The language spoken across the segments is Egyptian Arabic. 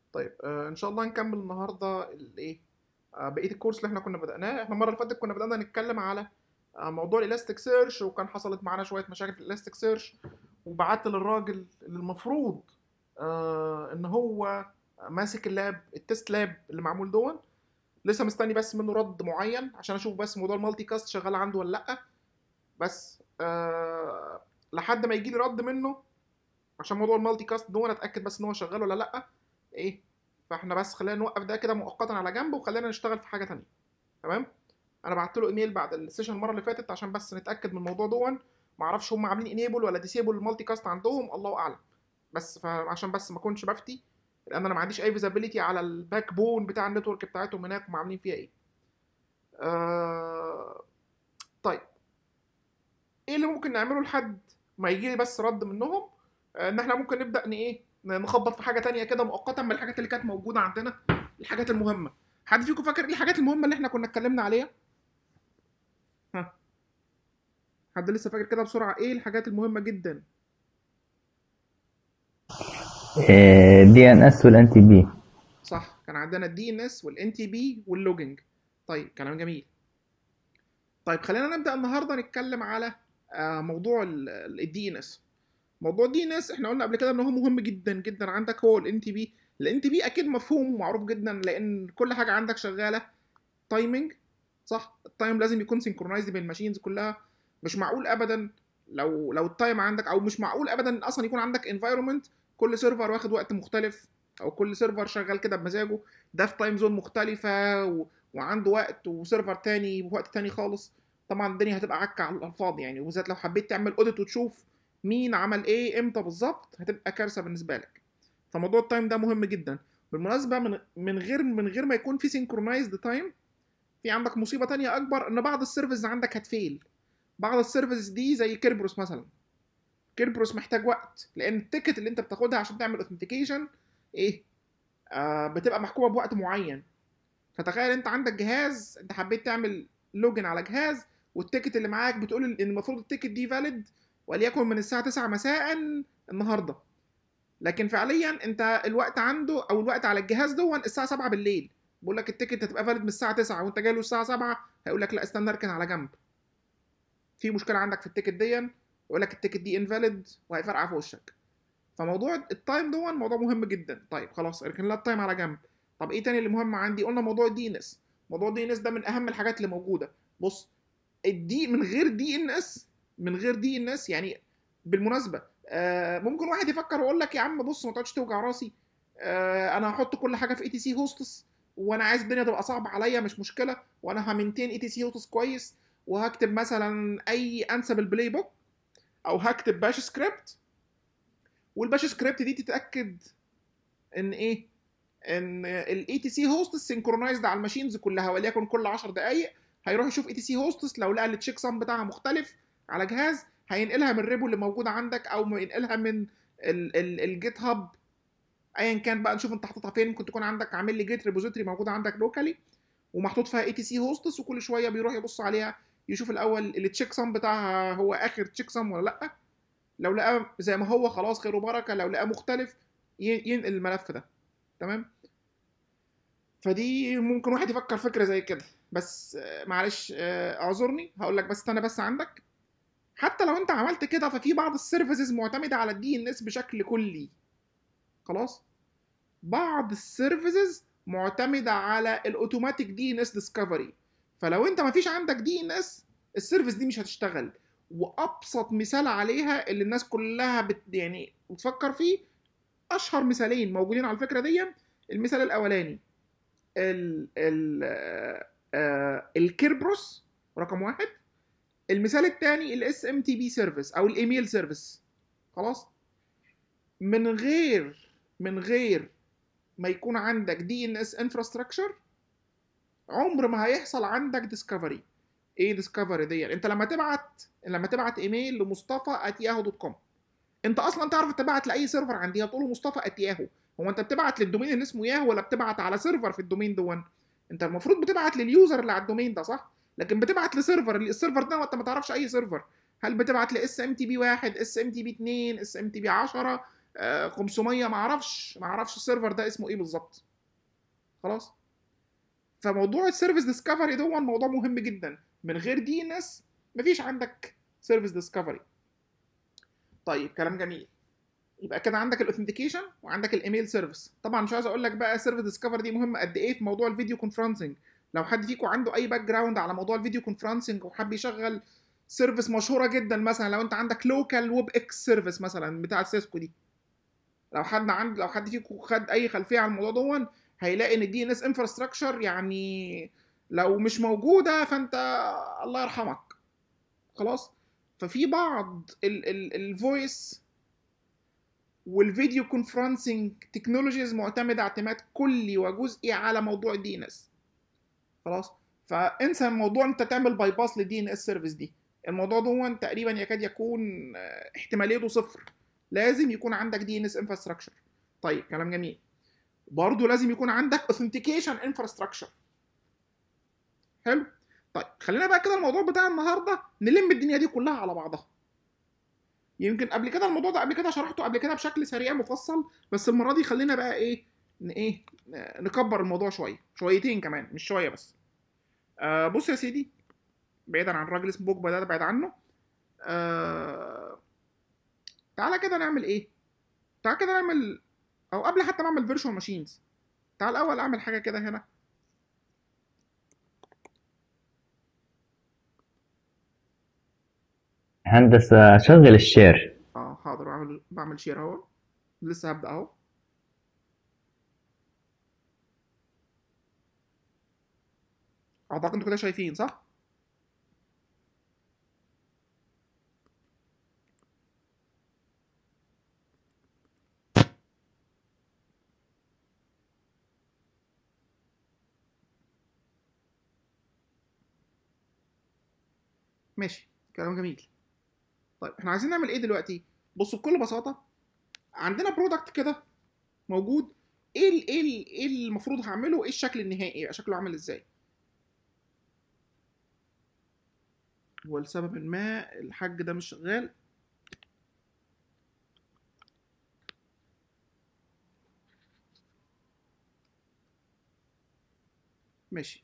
طيب آه ان شاء الله نكمل النهارده الايه آه بقيه الكورس اللي احنا كنا بدأناه احنا المره اللي فاتت كنا بدأنا نتكلم على آه موضوع الالاستيك سيرش وكان حصلت معانا شويه مشاكل في الالاستيك سيرش وبعت للراجل اللي المفروض آه ان هو ماسك اللاب التست لاب اللي معمول دون لسه مستني بس منه رد معين عشان اشوف بس موضوع المالتي كاست شغال عنده ولا لا بس آه لحد ما يجي لي رد منه عشان موضوع المالتي كاست دون اتاكد بس ان هو شغال ولا لا ايه فاحنا بس خلينا نوقف ده كده مؤقتا على جنب وخلينا نشتغل في حاجه تانية تمام انا بعت له ايميل بعد السيشن المره اللي فاتت عشان بس نتاكد من الموضوع دون ما اعرفش هم عاملين انيبل ولا ديسيبل المالتي كاست عندهم الله اعلم بس فعشان بس ما اكونش بفتي لان انا ما عنديش اي فيزابيليتي على الباك بون بتاع النتورك بتاعتهم هناك هم عاملين فيها ايه آه... طيب ايه اللي ممكن نعمله لحد ما يجي لي بس رد منهم آه، ان احنا ممكن نبدا ان ايه نخبط في حاجه تانية كده مؤقتا من الحاجات اللي كانت موجوده عندنا الحاجات المهمه حد فيكم فاكر ايه الحاجات المهمه اللي احنا كنا اتكلمنا عليها ها حد لسه فاكر كده بسرعه ايه الحاجات المهمه جدا دي ان اس والان تي بي صح كان عندنا الدي ان اس والان تي بي واللوجنج طيب كلام جميل طيب خلينا نبدا النهارده نتكلم على آه، موضوع الدي ان اس موضوع الدي ان اس احنا قلنا قبل كده ان هو مهم جدا جدا عندك هو الان تي بي الان تي بي اكيد مفهوم ومعروف جدا لان كل حاجه عندك شغاله تايمنج صح التايم لازم يكون سينكرونايزد بين الماشينز كلها مش معقول ابدا لو لو التايم عندك او مش معقول ابدا اصلا يكون عندك انفايرمنت كل سيرفر واخد وقت مختلف او كل سيرفر شغال كده بمزاجه ده في تايم زون مختلفه و... وعنده وقت وسيرفر تاني بوقت تاني خالص طبعا الدنيا هتبقى عكه على الفاضي يعني وبالذات لو حبيت تعمل اوديت وتشوف مين عمل ايه امتى بالظبط هتبقى كارثه بالنسبه لك فموضوع التايم ده مهم جدا بالمناسبه من من غير من غير ما يكون في سينكرونايزد تايم في عندك مصيبه تانية اكبر ان بعض السيرفيس عندك هتفيل بعض السيرفيس دي زي كيربروس مثلا كيربروس محتاج وقت لان التيكت اللي انت بتاخدها عشان تعمل اوثنتيكيشن ايه آه بتبقى محكومه بوقت معين فتخيل انت عندك جهاز انت حبيت تعمل لوجن على جهاز والتيكت اللي معاك بتقول ان المفروض التيكت دي فاليد وليكن من الساعه 9 مساء النهارده لكن فعليا انت الوقت عنده او الوقت على الجهاز دون الساعه 7 بالليل بيقول لك التيكت هتبقى فاليد من الساعه 9 وانت جاي له الساعه 7 هيقول لك لا استنى اركن على جنب في مشكله عندك في التيكت دي يقول لك التيكت دي انفاليد وهيفرقع في وشك فموضوع التايم دون موضوع مهم جدا طيب خلاص اركن لها التايم على جنب طب ايه تاني اللي مهم عندي قلنا موضوع الدي ان اس موضوع الدي ان اس ده من اهم الحاجات اللي موجوده بص الدي من غير دي ان اس من غير دي ان اس يعني بالمناسبه آه ممكن واحد يفكر ويقول لك يا عم بص ما تقعدش توجع راسي آه انا هحط كل حاجه في اي تي سي هوستس وانا عايز الدنيا تبقى صعبه عليا مش مشكله وانا همنتين اي تي سي هوستس كويس وهكتب مثلا اي انسبل بلاي بوك او هكتب باش سكريبت والباش سكريبت دي تتاكد ان ايه ان الاي تي سي هوستس سينكرونايزد على الماشينز كلها وليكن كل 10 دقائق هيروح يشوف اي تي سي هوستس لو لقى التشيك سام بتاعها مختلف على جهاز هينقلها من الريبو اللي موجوده عندك او ينقلها من الجيت هاب ايا كان بقى نشوف انت حاططها فين ممكن تكون عندك عامل لي جيت ريبوزيتوري موجوده عندك لوكالي ومحطوط فيها اي تي سي هوستس وكل شويه بيروح يبص عليها يشوف الاول التشيك سام بتاعها هو اخر تشيك سام ولا لا لو لقاه زي ما هو خلاص خير وبركه لو لقاه مختلف ينقل الملف ده تمام فدي ممكن واحد يفكر فكره زي كده بس معلش اعذرني هقول لك بس استنى بس عندك حتى لو انت عملت كده ففي بعض السيرفيسز معتمده على الدي ان اس بشكل كلي خلاص بعض السيرفيسز معتمده على الاوتوماتيك دي ان اس ديسكفري فلو انت مفيش عندك دي ان اس السيرفيس دي مش هتشتغل وابسط مثال عليها اللي الناس كلها بت يعني بتفكر فيه اشهر مثالين موجودين على الفكره دي المثال الاولاني ال ال آه الكيربروس رقم واحد المثال الثاني الاس ام تي بي سيرفيس او الايميل سيرفيس خلاص من غير من غير ما يكون عندك دي ان اس انفراستراكشر عمر ما هيحصل عندك ديسكفري ايه ديسكفري دي انت لما تبعت لما تبعت ايميل لمصطفى @yahoo دوت كوم انت اصلا تعرف تبعت لاي سيرفر عندي هتقول له مصطفى @yahoo هو انت بتبعت للدومين اللي اسمه ياهو ولا بتبعت على سيرفر في الدومين دون انت المفروض بتبعت لليوزر اللي على الدومين ده صح لكن بتبعت لسيرفر السيرفر ده انت ما تعرفش اي سيرفر هل بتبعت لاس ام تي بي 1 اس ام تي بي 2 اس ام تي بي 10 آه، 500 ما اعرفش ما اعرفش السيرفر ده اسمه ايه بالظبط خلاص فموضوع السيرفيس ديسكفري ده موضوع مهم جدا من غير دي ان اس مفيش عندك سيرفيس ديسكفري طيب كلام جميل يبقى كده عندك الاوثنتيكيشن وعندك الايميل سيرفيس طبعا مش عايز اقول لك بقى سيرفيس ديسكفري دي مهمه قد ايه في موضوع الفيديو كونفرنسنج لو حد فيكم عنده اي باك جراوند على موضوع الفيديو كونفرنسنج وحب يشغل سيرفيس مشهوره جدا مثلا لو انت عندك لوكال ويب اكس سيرفيس مثلا بتاع سيسكو دي لو حد عند لو حد فيكم خد اي خلفيه عن الموضوع دون هيلاقي ان الدي ان اس انفراستراكشر يعني لو مش موجوده فانت الله يرحمك خلاص ففي بعض الفويس والفيديو كونفرنسنج تكنولوجيز معتمده اعتماد كلي وجزئي على موضوع الدي ان اس خلاص فانسى موضوع انت تعمل باي باس للدي ان اس سيرفيس دي الموضوع ده تقريبا يكاد يكون آه، احتماليته صفر لازم يكون عندك دي ان اس انفراستراكشر طيب كلام جميل برضه لازم يكون عندك اوثنتيكيشن انفراستراكشر حلو طيب خلينا بقى كده الموضوع بتاع النهارده نلم الدنيا دي كلها على بعضها يمكن قبل كده الموضوع ده قبل كده شرحته قبل كده بشكل سريع مفصل بس المره دي خلينا بقى ايه ن- ايه ن- نكبر الموضوع شويه شويتين كمان مش شويه بس آه بص يا سيدي بعيدا عن الراجل اسمه بوجبا ده بعيد عنه آه تعالى كده نعمل ايه تعالى كده نعمل او قبل حتى ما اعمل فيرتشوال ماشينز تعال الاول اعمل حاجه كده هنا هندسة شغل الشير اه حاضر بعمل بعمل شير اهو لسه هبدا اهو اعتقد انتوا كده شايفين صح ماشي كلام جميل طيب احنا عايزين نعمل ايه دلوقتي بصوا بكل بساطه عندنا برودكت كده موجود ايه ال ايه ال ايه اللي المفروض هعمله ايه الشكل النهائي يبقى شكله عامل ازاي هو لسبب ما الحاج ده مش شغال ماشي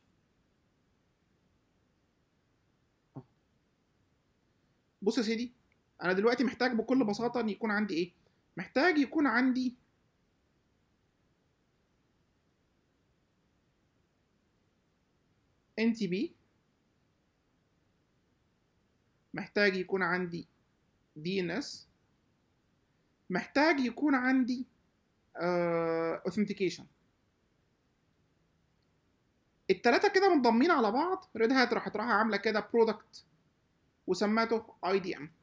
آه. بص يا سيدي انا دلوقتي محتاج بكل بساطه ان يكون عندي ايه محتاج يكون عندي ان تي بي محتاج يكون عندي دي ان اس محتاج يكون عندي اوثنتيكيشن التلاتة كده منضمين على بعض ريد هات راحت رايحة عاملة كده برودكت وسمته اي دي ام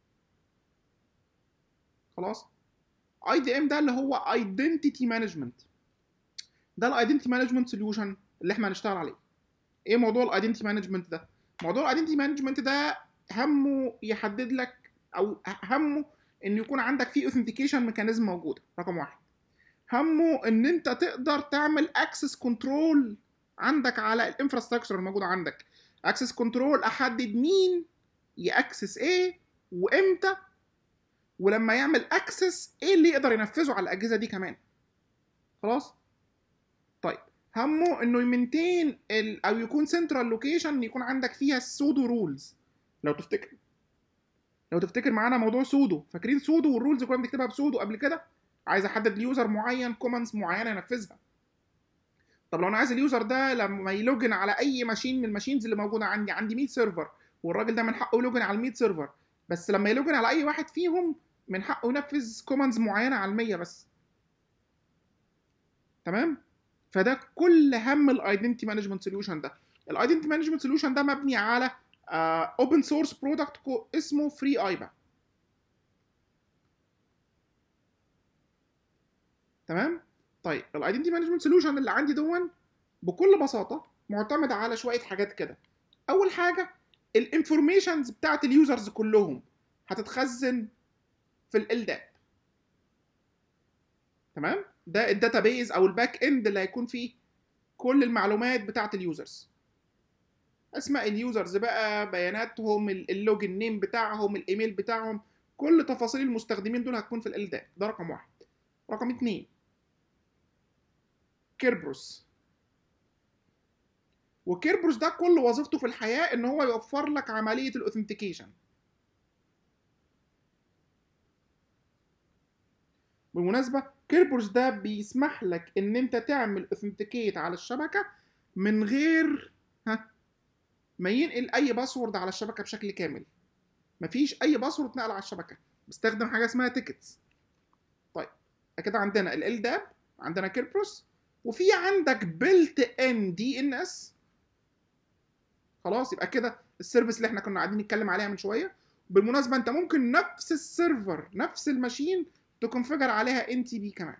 خلاص اي دي ام ده اللي هو ايدنتيتي مانجمنت ده الايدنتيتي مانجمنت سوليوشن اللي احنا هنشتغل عليه ايه موضوع الايدنتيتي مانجمنت ده موضوع الايدنتيتي مانجمنت ده همه يحدد لك او همه ان يكون عندك فيه اوثنتيكيشن ميكانيزم موجوده رقم واحد همه ان انت تقدر تعمل اكسس كنترول عندك على الانفراستراكشر الموجوده عندك اكسس كنترول احدد مين ياكسس ايه وامتى ولما يعمل اكسس ايه اللي يقدر ينفذه على الاجهزه دي كمان خلاص طيب همه انه يمنتين ال... او يكون سنترال لوكيشن يكون عندك فيها السودو رولز لو تفتكر لو تفتكر معانا موضوع سودو فاكرين سودو والرولز كنا بنكتبها بسودو قبل كده عايز احدد ليوزر معين كومنتس معينه ينفذها طب لو انا عايز اليوزر ده لما يلوجن على اي ماشين من الماشينز اللي موجوده عندي عندي 100 سيرفر والراجل ده من حقه يلوجن على ال 100 سيرفر بس لما يلوجن على اي واحد فيهم من حقه ينفذ كوماندز معينه على ال 100 بس تمام فده كل هم الايدنتي مانجمنت سوليوشن ده الايدنتي مانجمنت سوليوشن ده مبني على اوبن سورس برودكت اسمه فري ايبا تمام طيب الايدنتي مانجمنت سوليوشن اللي عندي دون بكل بساطه معتمد على شويه حاجات كده اول حاجه الانفورميشنز بتاعت اليوزرز كلهم هتتخزن في ال تمام ده الداتابيز او الباك اند اللي هيكون فيه كل المعلومات بتاعت اليوزرز اسماء اليوزرز بقى بياناتهم اللوجن نيم بتاعهم الايميل بتاعهم كل تفاصيل المستخدمين دول هتكون في ال ده ده رقم واحد رقم اتنين كيربروس وكيربروس ده كل وظيفته في الحياه ان هو يوفر لك عمليه الاوثنتيكيشن بالمناسبه كيربروس ده بيسمح لك ان انت تعمل اوثنتيكيت على الشبكه من غير ها ما ينقل اي باسورد على الشبكه بشكل كامل مفيش اي باسورد اتنقل على الشبكه بستخدم حاجه اسمها تيكتس طيب كده عندنا ال داب عندنا كيربروس وفي عندك بيلت ان دي ان اس خلاص يبقى كده السيرفيس اللي احنا كنا قاعدين نتكلم عليها من شويه بالمناسبه انت ممكن نفس السيرفر نفس الماشين تكونفيجر عليها ان تي بي كمان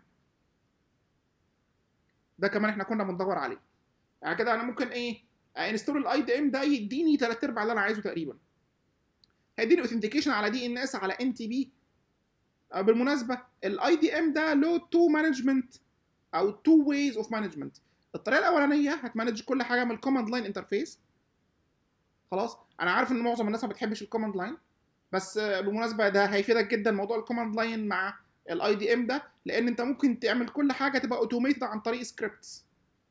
ده كمان احنا كنا بندور عليه يعني كده انا ممكن ايه انستول الاي دي ام ده يديني ثلاث ارباع اللي انا عايزه تقريبا هيديني اوثنتيكيشن على دي ان اس على ان تي بي بالمناسبه الاي دي ام ده له تو مانجمنت او تو ويز اوف مانجمنت الطريقه الاولانيه هتمانج كل حاجه من الكوماند لاين انترفيس خلاص انا عارف ان معظم الناس ما بتحبش الكوماند لاين بس بالمناسبه ده هيفيدك جدا موضوع الكوماند لاين مع الاي دي ام ده لان انت ممكن تعمل كل حاجه تبقى اوتوميتد عن طريق سكريبتس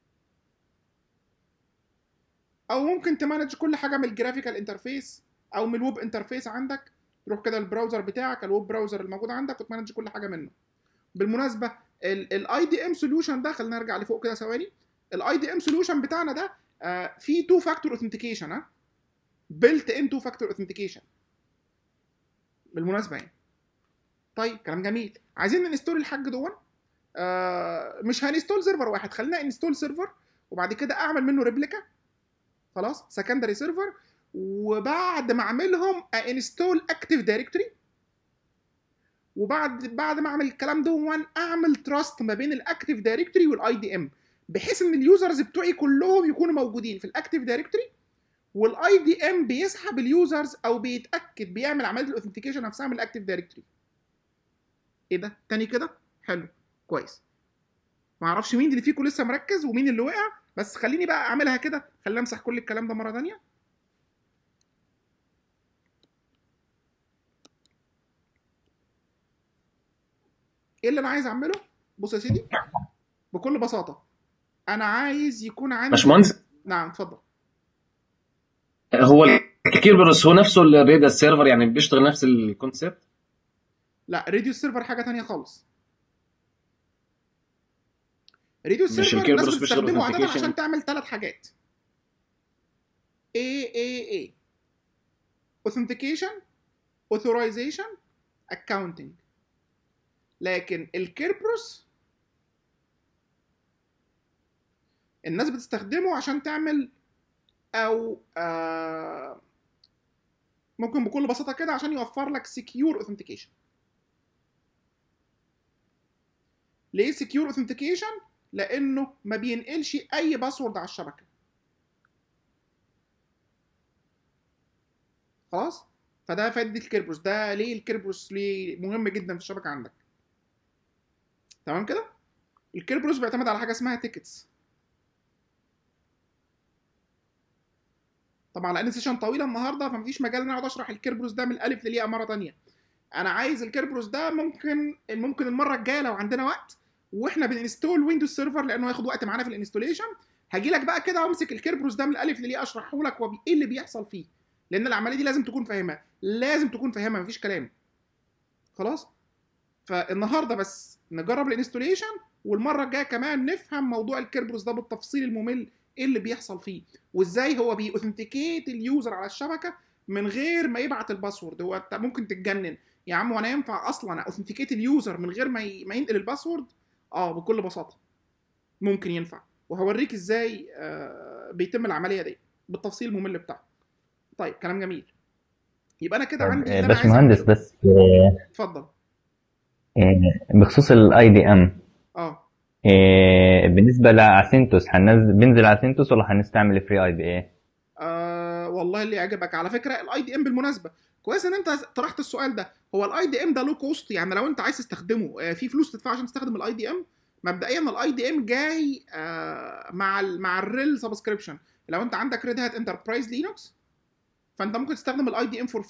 او ممكن تمانج كل حاجه من الجرافيكال انترفيس او من الويب انترفيس عندك تروح كده البراوزر بتاعك الويب براوزر الموجود عندك وتمانج كل حاجه منه بالمناسبه الاي دي ام سوليوشن ده خلينا نرجع لفوق كده ثواني الاي دي ام سوليوشن بتاعنا ده آه فيه تو فاكتور اوثنتيكيشن ها بيلت ان تو فاكتور اوثنتيكيشن بالمناسبه يعني طيب كلام جميل عايزين ننستول الحاج دون آه مش هنستول سيرفر واحد خلينا انستول سيرفر وبعد كده اعمل منه ريبليكا خلاص سكندري سيرفر وبعد ما اعملهم انستول اكتيف دايركتوري وبعد بعد ما اعمل الكلام ده اعمل تراست ما بين الاكتيف دايركتوري والاي دي ام بحيث ان اليوزرز بتوعي كلهم يكونوا موجودين في الاكتيف دايركتوري والاي دي ام بيسحب اليوزرز او بيتاكد بيعمل عمليه الاوثنتيكيشن نفسها من الاكتيف دايركتوري ايه ده تاني كده حلو كويس ما اعرفش مين اللي فيكم لسه مركز ومين اللي وقع بس خليني بقى اعملها كده خليني امسح كل الكلام ده مره ثانيه ايه اللي انا عايز اعمله بص يا سيدي بكل بساطه انا عايز يكون عندي باشمهندس نعم اتفضل هو الكيربروس هو نفسه الريدا السيرفر يعني بيشتغل نفس الكونسيبت لا راديو سيرفر حاجه تانية خالص راديو مش سيرفر الناس الكيربروس بيشتغل بتستخدمه عاده authentication. عشان تعمل ثلاث حاجات A A A authentication authorization accounting لكن الكيربروس الناس بتستخدمه عشان تعمل او آه ممكن بكل بساطه كده عشان يوفر لك secure authentication ليه secure authentication لانه ما بينقلش اي باسورد على الشبكه خلاص فده فائده الكيربروس ده ليه الكيربروس ليه مهم جدا في الشبكه عندك تمام كده الكيربروس بيعتمد على حاجه اسمها تيكتس طبعا لان سيشن طويله النهارده فمفيش مجال ان أنا اقعد اشرح الكيربروس ده من الالف للياء مره تانية انا عايز الكيربروس ده ممكن ممكن المره الجايه لو عندنا وقت واحنا بننستول ويندوز سيرفر لانه هياخد وقت معانا في الانستوليشن هاجي لك بقى كده وامسك الكيربروس ده من الالف للياء اشرحه لك وبي- ايه اللي بيحصل فيه لان العمليه دي لازم تكون فاهمها لازم تكون فاهمها مفيش كلام خلاص فالنهارده بس نجرب الانستوليشن والمره الجايه كمان نفهم موضوع الكيربروس ده بالتفصيل الممل ايه اللي بيحصل فيه وازاي هو بيأوثنتيكيت اليوزر على الشبكه من غير ما يبعت الباسورد هو انت ممكن تتجنن يا عم وانا ينفع اصلا اوثنتيكيت اليوزر من غير ما ي... ما ينقل الباسورد اه بكل بساطه ممكن ينفع وهوريك ازاي آه بيتم العمليه دي بالتفصيل الممل بتاعه طيب كلام جميل يبقى انا كده طب عندي آه، اللي انا عايز باشمهندس أعمله. بس آه، اتفضل آه، بخصوص الاي دي ام اه بالنسبه لاسينتوس هننزل بنزل على اسينتوس ولا هنستعمل فري اي بي اي آه والله اللي يعجبك على فكره الاي دي ام بالمناسبه كويس ان انت طرحت السؤال ده هو الاي دي ام ده له كوست يعني لو انت عايز تستخدمه آه في فلوس تدفع عشان تستخدم الاي دي ام مبدئيا الاي دي ام جاي آه مع ال مع الريل سبسكريبشن لو انت عندك ريد هات انتربرايز لينكس فانت ممكن تستخدم الاي دي ام فور فري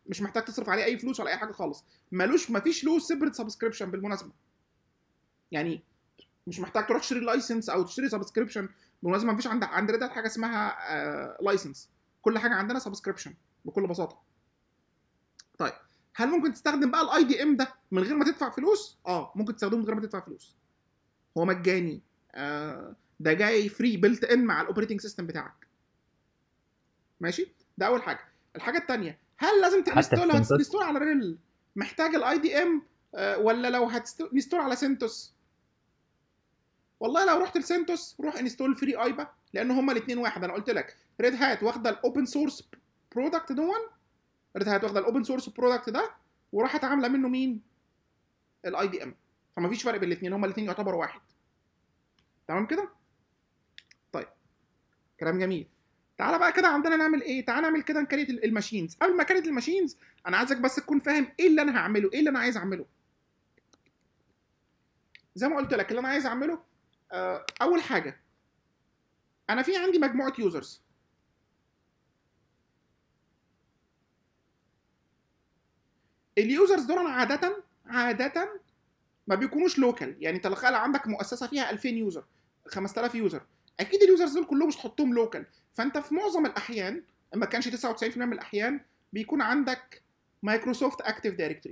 مش محتاج تصرف عليه اي فلوس ولا اي حاجه خالص ملوش مفيش له سيبريت سبسكريبشن بالمناسبه يعني مش محتاج تروح تشتري لايسنس او تشتري سبسكريبشن بالمناسبه مفيش عند عند ريد هات حاجه اسمها لايسنس كل حاجه عندنا سبسكريبشن بكل بساطه طيب هل ممكن تستخدم بقى الاي دي ام ده من غير ما تدفع فلوس اه ممكن تستخدمه من غير ما تدفع فلوس هو مجاني آه ده جاي فري بيلت ان مع الاوبريتنج سيستم بتاعك ماشي ده اول حاجه الحاجه الثانيه هل لازم تنستول السنتوس؟ هتنستول على ريل محتاج الاي دي ام ولا لو هتنستول على سنتوس والله لو رحت لسنتوس روح انستول فري ايبا لان هما الاثنين واحد انا قلت لك ريد هات واخده الاوبن سورس برودكت دون ريد هات واخده الاوبن سورس برودكت ده وراحت عامله منه مين الاي دي ام فما فيش فرق بين الاثنين هما الاثنين يعتبروا واحد تمام كده طيب كلام جميل تعالى بقى كده عندنا نعمل ايه تعالى نعمل كده نكريت الماشينز قبل ما كريت الماشينز انا عايزك بس تكون فاهم ايه اللي انا هعمله ايه اللي انا عايز اعمله زي ما قلت لك اللي انا عايز اعمله آه، اول حاجه انا في عندي مجموعه يوزرز اليوزرز دول عاده عاده ما بيكونوش لوكال يعني تخيل عندك مؤسسه فيها 2000 يوزر 5000 يوزر اكيد اليوزرز دول كلهم مش تحطهم لوكال فانت في معظم الاحيان ما كانش 99% من الاحيان بيكون عندك مايكروسوفت اكتيف دايركتوري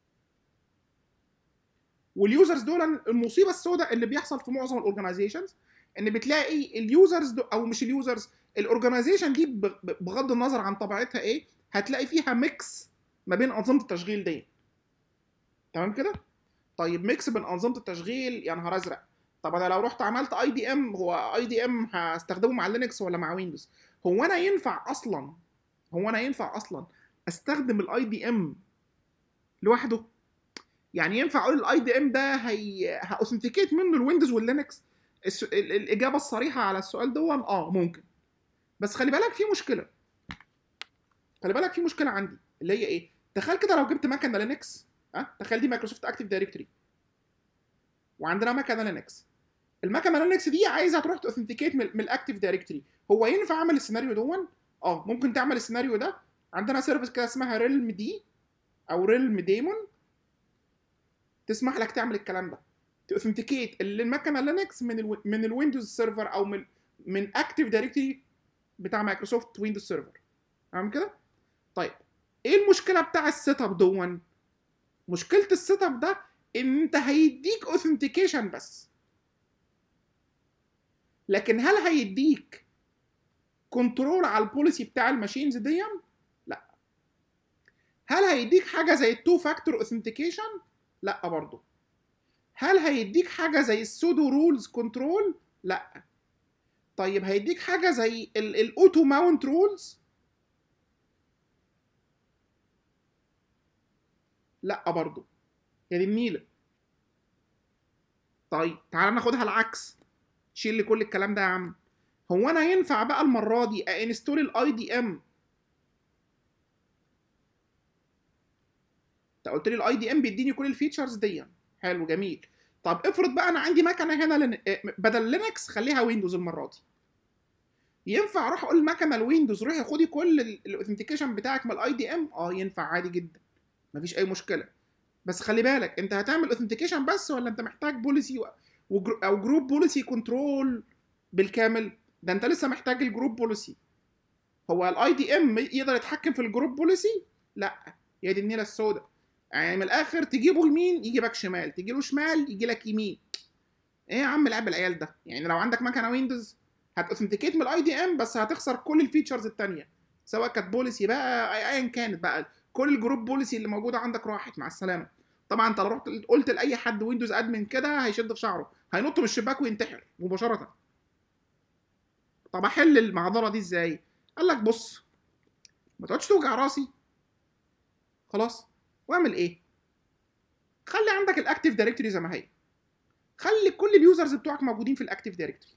واليوزرز دول المصيبه السوداء اللي بيحصل في معظم الاورجنايزيشنز ان بتلاقي اليوزرز دو او مش اليوزرز الاورجنايزيشن دي ب- ب- بغض النظر عن طبيعتها ايه هتلاقي فيها ميكس ما بين انظمه التشغيل دي تمام كده طيب ميكس بين انظمه التشغيل يا نهار ازرق طب انا لو رحت عملت اي دي ام هو اي دي ام هستخدمه مع لينكس ولا مع ويندوز هو انا ينفع اصلا هو انا ينفع اصلا استخدم الاي دي ام لوحده يعني ينفع اقول الاي دي ام ده هي هاوثنتيكيت منه الويندوز واللينكس الس... ال- الاجابه الصريحه على السؤال ده اه ممكن بس خلي بالك في مشكله خلي بالك في مشكله عندي اللي هي ايه تخيل كده لو جبت مكنه لينكس ها تخيل دي مايكروسوفت اكتيف دايركتوري وعندنا مكنه لينكس المكنه لينكس دي عايزه تروح تاوثنتيكيت من, من الاكتيف دايركتوري هو ينفع اعمل السيناريو دون اه ممكن تعمل السيناريو ده عندنا سيرفيس كده اسمها ريلم دي او ريلم ديمون تسمح لك تعمل الكلام ده تاوثنتيكيت المكنه لينكس من ال من الويندوز سيرفر او من من اكتيف دايركتوري بتاع مايكروسوفت ويندوز سيرفر تمام كده طيب ايه المشكله بتاع السيت اب دون مشكله السيت اب ده ان انت هيديك اوثنتيكيشن بس لكن هل هيديك كنترول على البوليسي بتاع الماشينز دي لا هل هيديك حاجه زي التو فاكتور اوثنتيكيشن لا برضه هل هيديك حاجه زي السودو رولز كنترول لا طيب هيديك حاجه زي الاوتو ماونت رولز لا برضه يا دي النيله طيب تعال ناخدها العكس شيل لي كل الكلام ده يا عم هو انا ينفع بقى المره دي انستول الاي دي ام انت قلت لي الاي دي ام بيديني كل الفيتشرز دي حلو جميل طب افرض بقى انا عندي مكنه هنا لن... بدل لينكس خليها ويندوز المره دي ينفع اروح اقول المكنه الويندوز روحي خدي كل الاوثنتيكيشن بتاعك من الاي دي ام اه ينفع عادي جدا مفيش اي مشكله بس خلي بالك انت هتعمل اوثنتيكيشن بس ولا انت محتاج بوليسي و... وجرو... او جروب بوليسي كنترول بالكامل ده انت لسه محتاج الجروب بوليسي هو الاي دي ام يقدر يتحكم في الجروب بوليسي لا هي دي النيله السوداء يعني من الاخر تجيبه يمين يجيبك شمال تجي له شمال يجي لك يمين ايه يا عم لعب العيال ده يعني لو عندك مكنه ويندوز هتاوثنتيكيت من الاي دي ام بس هتخسر كل الفيتشرز التانية سواء كانت بوليسي بقى أي- ايا كانت بقى كل الجروب بوليسي اللي موجوده عندك راحت مع السلامه طبعا انت لو رحت قلت لاي حد ويندوز ادمن كده هيشد في شعره هينط من الشباك وينتحر مباشره طب احل المعضله دي ازاي قال لك بص ما تقعدش توجع راسي خلاص واعمل ايه خلي عندك الاكتيف دايركتوري زي ما هي خلي كل اليوزرز بتوعك موجودين في الاكتيف دايركتوري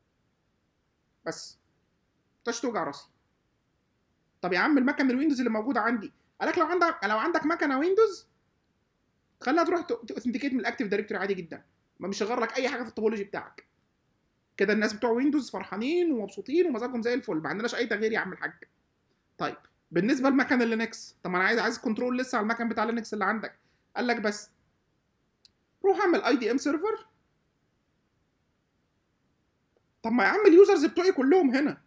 بس ما تقعدش توجع راسي طب يا عم المكنه الويندوز اللي موجوده عندي قالك لو عندك لو عندك مكنه ويندوز خليها تروح تاوثنتيكيت من الاكتيف دايركتوري عادي جدا ما مش هيغير لك اي حاجه في التوبولوجي بتاعك كده الناس بتوع ويندوز فرحانين ومبسوطين ومزاجهم زي الفل ما عندناش اي تغيير يا عم الحاج طيب بالنسبه لمكان اللينكس طب ما انا عايز عايز كنترول لسه على المكان بتاع لينكس اللي عندك قال لك بس روح اعمل اي دي ام سيرفر طب ما يا عم اليوزرز بتوعي كلهم هنا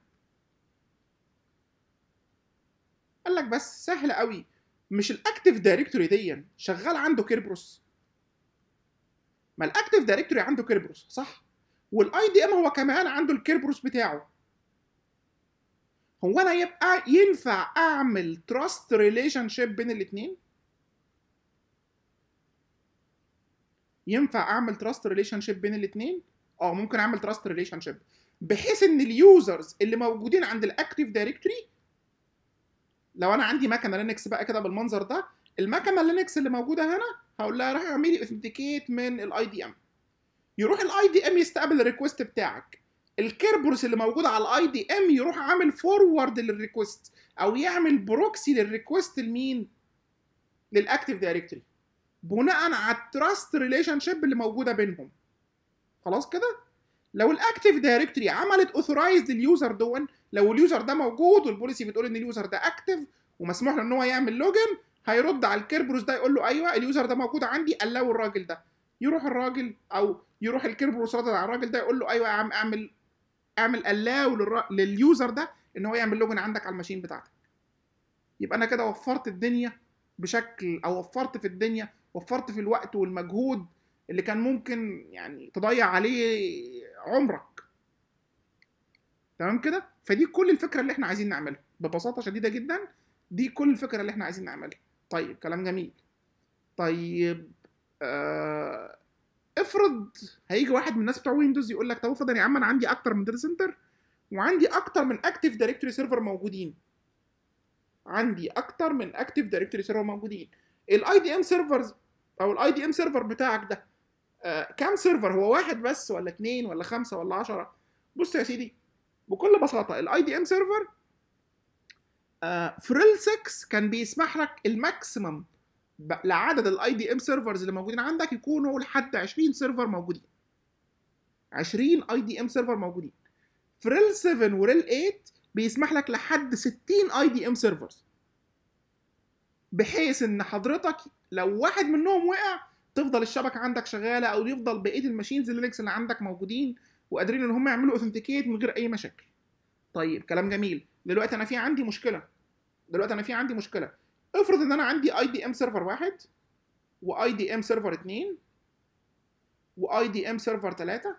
قال لك بس سهل قوي مش الاكتيف دايركتوري دي شغال عنده كيربروس ما الاكتيف دايركتوري عنده كيربروس صح والاي دي ام هو كمان عنده الكيربروس بتاعه هو انا يبقى ينفع اعمل تراست ريليشن شيب بين الاثنين ينفع اعمل تراست ريليشن شيب بين الاثنين اه ممكن اعمل تراست ريليشن شيب بحيث ان اليوزرز اللي موجودين عند الاكتيف دايركتوري لو انا عندي مكنه لينكس بقى كده بالمنظر ده المكنه لينكس اللي موجوده هنا هقول لها روحي اعملي اوثنتيكيت من الاي دي ام يروح الاي دي ام يستقبل الريكوست بتاعك الكيربروس اللي موجود على الاي دي ام يروح عامل فورورد للريكوست او يعمل بروكسي للريكوست لمين للاكتيف دايركتوري بناء على التراست ريليشن شيب اللي موجوده بينهم خلاص كده لو الاكتيف دايركتوري عملت اوثرايز لليوزر دون لو اليوزر ده موجود والبوليسي بتقول ان اليوزر ده اكتيف ومسموح له ان هو يعمل لوجن هيرد على الكيربروس ده يقول له ايوه اليوزر ده موجود عندي الاو الراجل ده يروح الراجل او يروح الكيربروس رد على الراجل ده يقول له ايوه يا عم اعمل اعمل الاو للر... لليوزر ده ان هو يعمل لوجن عندك على الماشين بتاعتك يبقى انا كده وفرت الدنيا بشكل او وفرت في الدنيا وفرت في الوقت والمجهود اللي كان ممكن يعني تضيع عليه عمرك تمام كده فدي كل الفكره اللي احنا عايزين نعملها ببساطه شديده جدا دي كل الفكره اللي احنا عايزين نعملها طيب كلام جميل طيب آه افرض هيجي واحد من الناس بتوع ويندوز يقول لك طب افرض يا عم انا عندي اكتر من داتا سنتر وعندي اكتر من اكتيف دايركتوري سيرفر موجودين عندي اكتر من اكتيف دايركتوري سيرفر موجودين الاي دي ام سيرفرز او الاي دي ام سيرفر بتاعك ده آه كام سيرفر هو واحد بس ولا اثنين ولا خمسه ولا عشرة بص يا سيدي بكل بساطه الاي دي ام سيرفر فريل 6 كان بيسمح لك الماكسيمم لعدد الاي دي ام سيرفرز اللي موجودين عندك يكونوا لحد 20 سيرفر موجودين 20 اي دي ام سيرفر موجودين فريل 7 وريل 8 بيسمح لك لحد 60 اي دي ام سيرفرز بحيث ان حضرتك لو واحد منهم وقع تفضل الشبكه عندك شغاله او يفضل بقيه الماشينز اللينكس اللي عندك موجودين وقادرين ان هم يعملوا اوثنتيكيت من غير اي مشاكل طيب كلام جميل دلوقتي انا في عندي مشكله دلوقتي انا في عندي مشكله افرض ان انا عندي اي دي ام سيرفر واحد واي دي ام سيرفر اتنين واي دي ام سيرفر تلاتة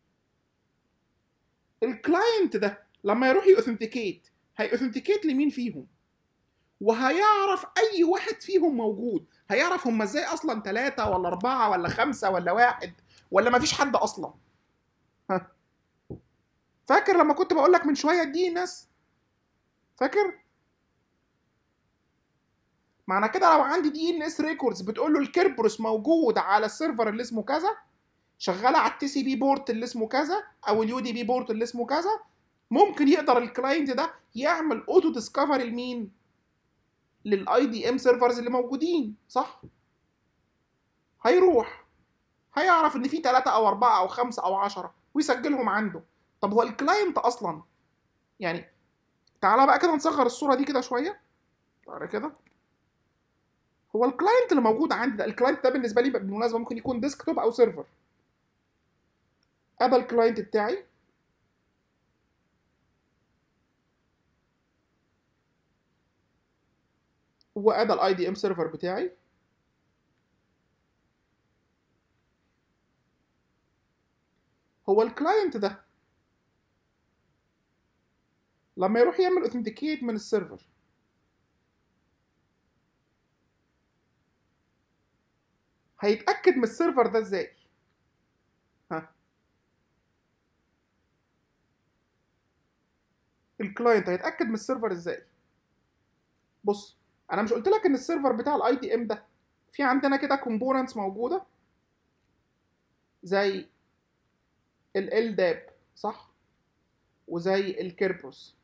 الكلاينت ده لما يروح يوثنتيكيت هيوثنتيكيت لمين فيهم وهيعرف اي واحد فيهم موجود هيعرف هم ازاي اصلا ثلاثة ولا أربعة ولا خمسة ولا واحد ولا مفيش حد اصلا ها فاكر لما كنت بقول لك من شوية دي ناس فاكر معنى كده لو عندي دي ان اس ريكوردز بتقول له الكيربروس موجود على السيرفر اللي اسمه كذا شغاله على التي سي بي بورت اللي اسمه كذا او اليو دي بي بورت اللي اسمه كذا ممكن يقدر الكلاينت ده يعمل اوتو ديسكفري لمين للاي دي ام سيرفرز اللي موجودين صح هيروح هيعرف ان في ثلاثة او أربعة او خمسة او عشرة ويسجلهم عنده طب هو الكلاينت اصلا يعني تعالى بقى كده نصغر الصورة دي كده شوية تعالى كده هو الكلاينت اللي موجود عندي ده الكلاينت ده بالنسبه لي بالمناسبه ممكن يكون ديسكتوب او سيرفر ابا الكلاينت بتاعي وادى الاي دي ام سيرفر بتاعي هو الكلاينت ده لما يروح يعمل اوثنتيكيت من السيرفر هيتاكد من السيرفر ده ازاي ها الكلاينت هيتاكد من السيرفر ازاي بص انا مش قلت لك ان السيرفر بتاع الاي دي ام ده في عندنا كده كومبوننتس موجوده زي ال داب صح وزي الكيربروس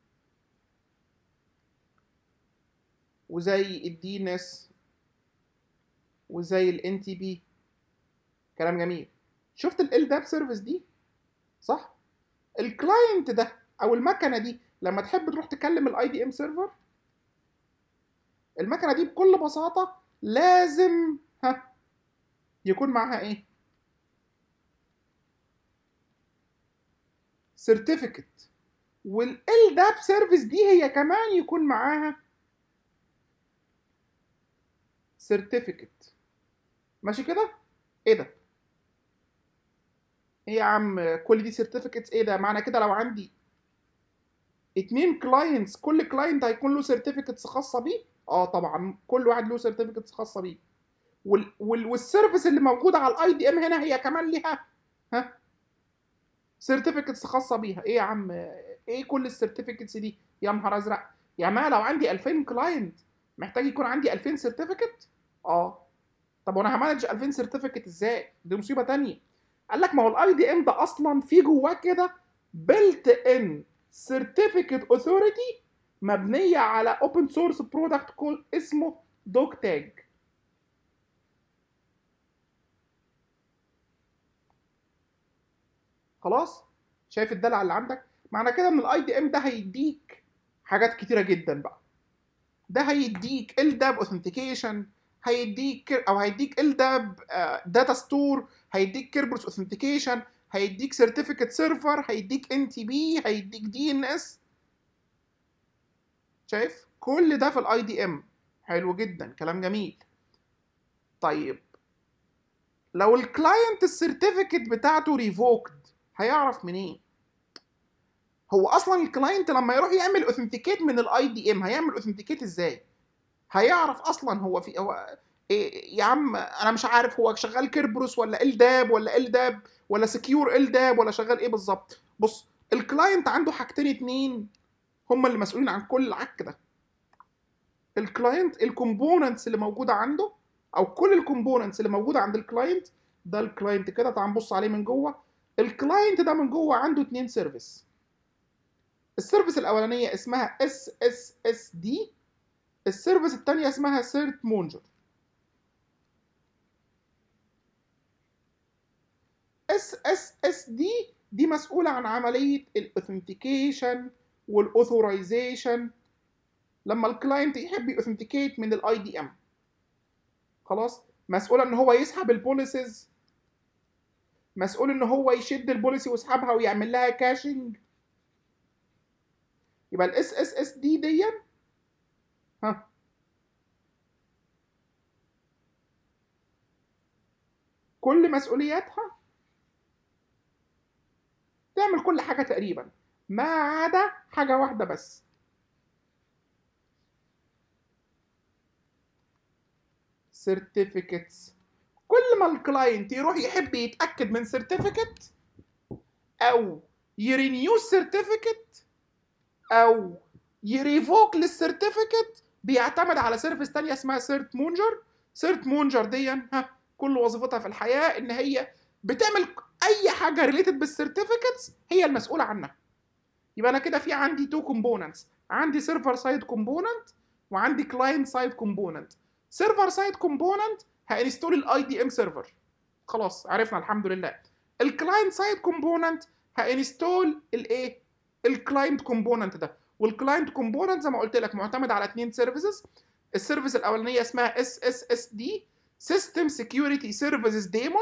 وزي الدي نس وزي الان تي بي كلام جميل شفت ال داب سيرفيس دي صح الكلاينت ده او المكنه دي لما تحب تروح تكلم الاي دي ام سيرفر المكنه دي بكل بساطه لازم ها يكون معاها ايه سيرتيفيكت والال داب سيرفيس دي هي كمان يكون معاها سيرتيفيكت ماشي كده ايه ده ايه يا عم كل دي سيرتيفيكتس ايه ده معنى كده لو عندي اتنين كلاينتس كل كلاينت هيكون له سيرتيفيكتس خاصه بيه اه طبعا كل واحد له سيرتيفيكتس خاصه بيه وال وال والسيرفيس اللي موجوده على الاي دي ام هنا هي كمان ليها ها سيرتيفيكتس خاصه بيها ايه يا عم ايه كل السيرتيفيكتس دي يا نهار ازرق يا ما لو عندي 2000 كلاينت محتاج يكون عندي 2000 سيرتيفيكت اه طب وانا همانج 2000 سيرتيفيكت ازاي دي مصيبه تانية قال لك ما هو الاي دي ام ده اصلا في جواه كده بيلت ان سيرتيفيكت اوثوريتي مبنيه على اوبن سورس برودكت كول اسمه دوك تاج خلاص شايف الدلع اللي عندك معنى كده ان الاي دي ام ده هيديك حاجات كتيره جدا بقى ده هيديك ال داب اوثنتيكيشن هيديك او هيديك ال داب داتا ستور هيديك كيربرس اوثنتيكيشن هيديك سيرتيفيكت سيرفر هيديك ان تي بي هيديك دي ان اس شايف كل ده في الاي دي ام حلو جدا كلام جميل طيب لو الكلاينت السيرتيفيكت بتاعته ريفوكد هيعرف منين هو اصلا الكلاينت لما يروح يعمل اوثنتيكيت من الاي دي ام هيعمل اوثنتيكيت ازاي هيعرف اصلا هو في هو إيه يا عم انا مش عارف هو شغال كيربروس ولا ال داب ولا ال داب ولا سكيور ال داب ولا شغال ايه بالظبط بص الكلاينت عنده حاجتين اتنين هم اللي مسؤولين عن كل العك ده الكلاينت الكومبوننتس اللي موجوده عنده او كل الكومبوننتس اللي موجوده عند الكلاينت ده الكلاينت كده تعال نبص عليه من جوه الكلاينت ده من جوه عنده اتنين سيرفيس السيرفيس الاولانيه اسمها اس اس اس دي السيرفيس الثانيه اسمها سيرت مونجر اس اس اس دي دي مسؤوله عن عمليه الاوثنتيكيشن والاوثورايزيشن لما الكلاينت يحب يوثنتيكيت من الاي دي ام خلاص مسؤول ان هو يسحب البوليسز مسؤول ان هو يشد البوليسي ويسحبها ويعمل لها كاشنج يبقى الاس اس اس دي دي ها كل مسؤولياتها تعمل كل حاجه تقريبا ما عدا حاجه واحده بس سيرتيفيكتس كل ما الكلاينت يروح يحب يتاكد من سيرتيفيكت او يرينيو السيرتيفيكت او يريفوك للسيرتيفيكت بيعتمد على سيرفيس تانية اسمها سيرت مونجر سيرت مونجر دي ها كل وظيفتها في الحياه ان هي بتعمل اي حاجه ريليتد بالسيرتيفيكتس هي المسؤوله عنها يبقى انا كده في عندي تو كومبوننتس عندي سيرفر سايد كومبوننت وعندي كلاينت سايد كومبوننت سيرفر سايد كومبوننت هانستول الاي دي ام سيرفر خلاص عرفنا الحمد لله الكلاينت سايد كومبوننت هانستول الايه الكلاينت كومبوننت ده والكلاينت كومبوننت زي ما قلت لك معتمد على اثنين سيرفيسز السيرفيس الاولانيه اسمها اس اس اس دي سيستم سكيورتي سيرفيسز ديمون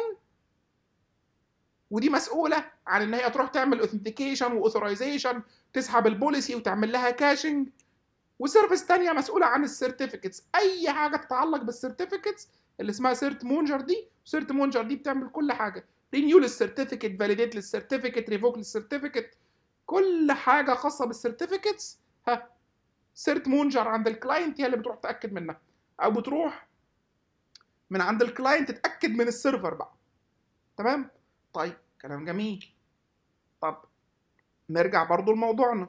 ودي مسؤوله عن ان هي تروح تعمل اوثنتيكيشن واوثرايزيشن تسحب البوليسي وتعمل لها كاشنج وسيرفيس تانية مسؤولة عن السيرتيفيكتس أي حاجة تتعلق بالسيرتيفيكتس اللي اسمها سيرت مونجر دي سيرت مونجر دي بتعمل كل حاجة رينيو للسيرتيفيكت فاليديت للسيرتيفيكت ريفوك للسيرتيفيكت كل حاجة خاصة بالسيرتيفيكتس ها سيرت مونجر عند الكلاينت هي اللي بتروح تأكد منها أو بتروح من عند الكلاينت تتأكد من السيرفر بقى تمام طيب كلام جميل طب نرجع برضو لموضوعنا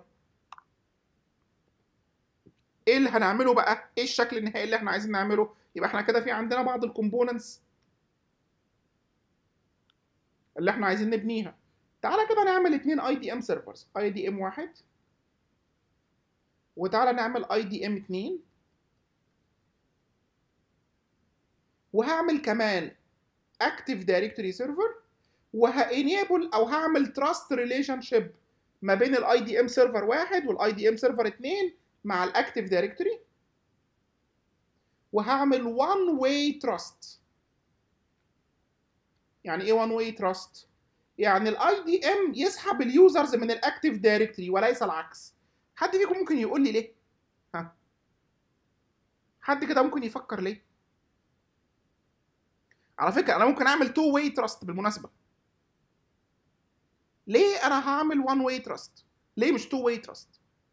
ايه اللي هنعمله بقى ايه الشكل النهائي اللي احنا عايزين نعمله يبقى احنا كده في عندنا بعض الكومبوننتس اللي احنا عايزين نبنيها تعالى كده نعمل اتنين اي دي ام سيرفرز اي دي ام واحد وتعالى نعمل اي دي ام اتنين وهعمل كمان اكتيف دايركتوري سيرفر وهانيبل او هعمل تراست ريليشن شيب ما بين الاي دي ام سيرفر واحد والاي دي ام سيرفر اتنين مع الاكتيف دايركتوري وهعمل one way trust يعني ايه one way trust يعني الاي دي ام يسحب اليوزرز من الاكتيف دايركتوري وليس العكس حد فيكم ممكن يقول لي ليه ها حد كده ممكن يفكر ليه على فكره انا ممكن اعمل تو واي تراست بالمناسبه ليه انا هعمل وان واي تراست ليه مش تو واي تراست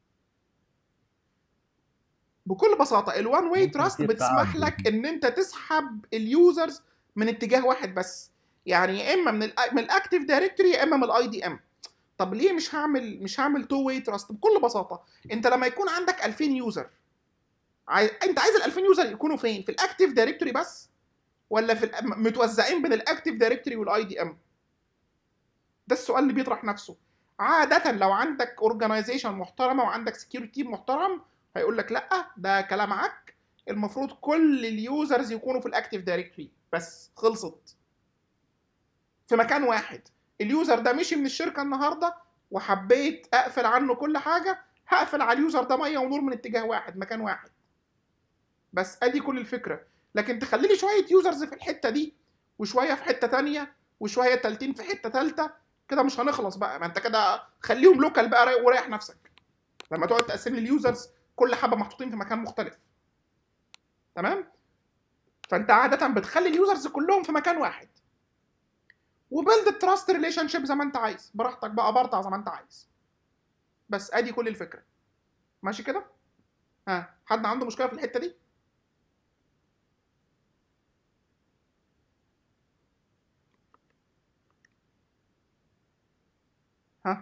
بكل بساطه الوان واي ممكن تراست يصير بتسمح تعدد. لك ان انت تسحب اليوزرز من اتجاه واحد بس يعني يا اما من ال من الاكتيف دايركتوري يا اما من الاي دي ام طب ليه مش هعمل مش هعمل تو واي تراست بكل بساطه انت لما يكون عندك 2000 يوزر عايز انت عايز ال 2000 يوزر يكونوا فين في الاكتيف دايركتوري بس ولا في ال- متوزعين بين الاكتيف دايركتوري والاي دي ام ده السؤال اللي بيطرح نفسه عادة لو عندك اورجانيزيشن محترمة وعندك سكيورتي محترم هيقول لك لا ده كلام عك المفروض كل اليوزرز يكونوا في الاكتيف دايركتوري بس خلصت في مكان واحد اليوزر ده مشي من الشركة النهاردة وحبيت اقفل عنه كل حاجة هقفل على اليوزر ده مية ونور من اتجاه واحد مكان واحد بس ادي كل الفكرة لكن تخلي لي شوية يوزرز في الحتة دي وشوية في حتة تانية وشوية تالتين في حتة تالتة كده مش هنخلص بقى ما انت كده خليهم لوكال بقى رايق وريح نفسك لما تقعد تقسم لي اليوزرز كل حبه محطوطين في مكان مختلف تمام فانت عاده بتخلي اليوزرز كلهم في مكان واحد وبيلد تراست ريليشن شيب زي ما انت عايز براحتك بقى برطع زي ما انت عايز بس ادي كل الفكره ماشي كده ها حد عنده مشكله في الحته دي ها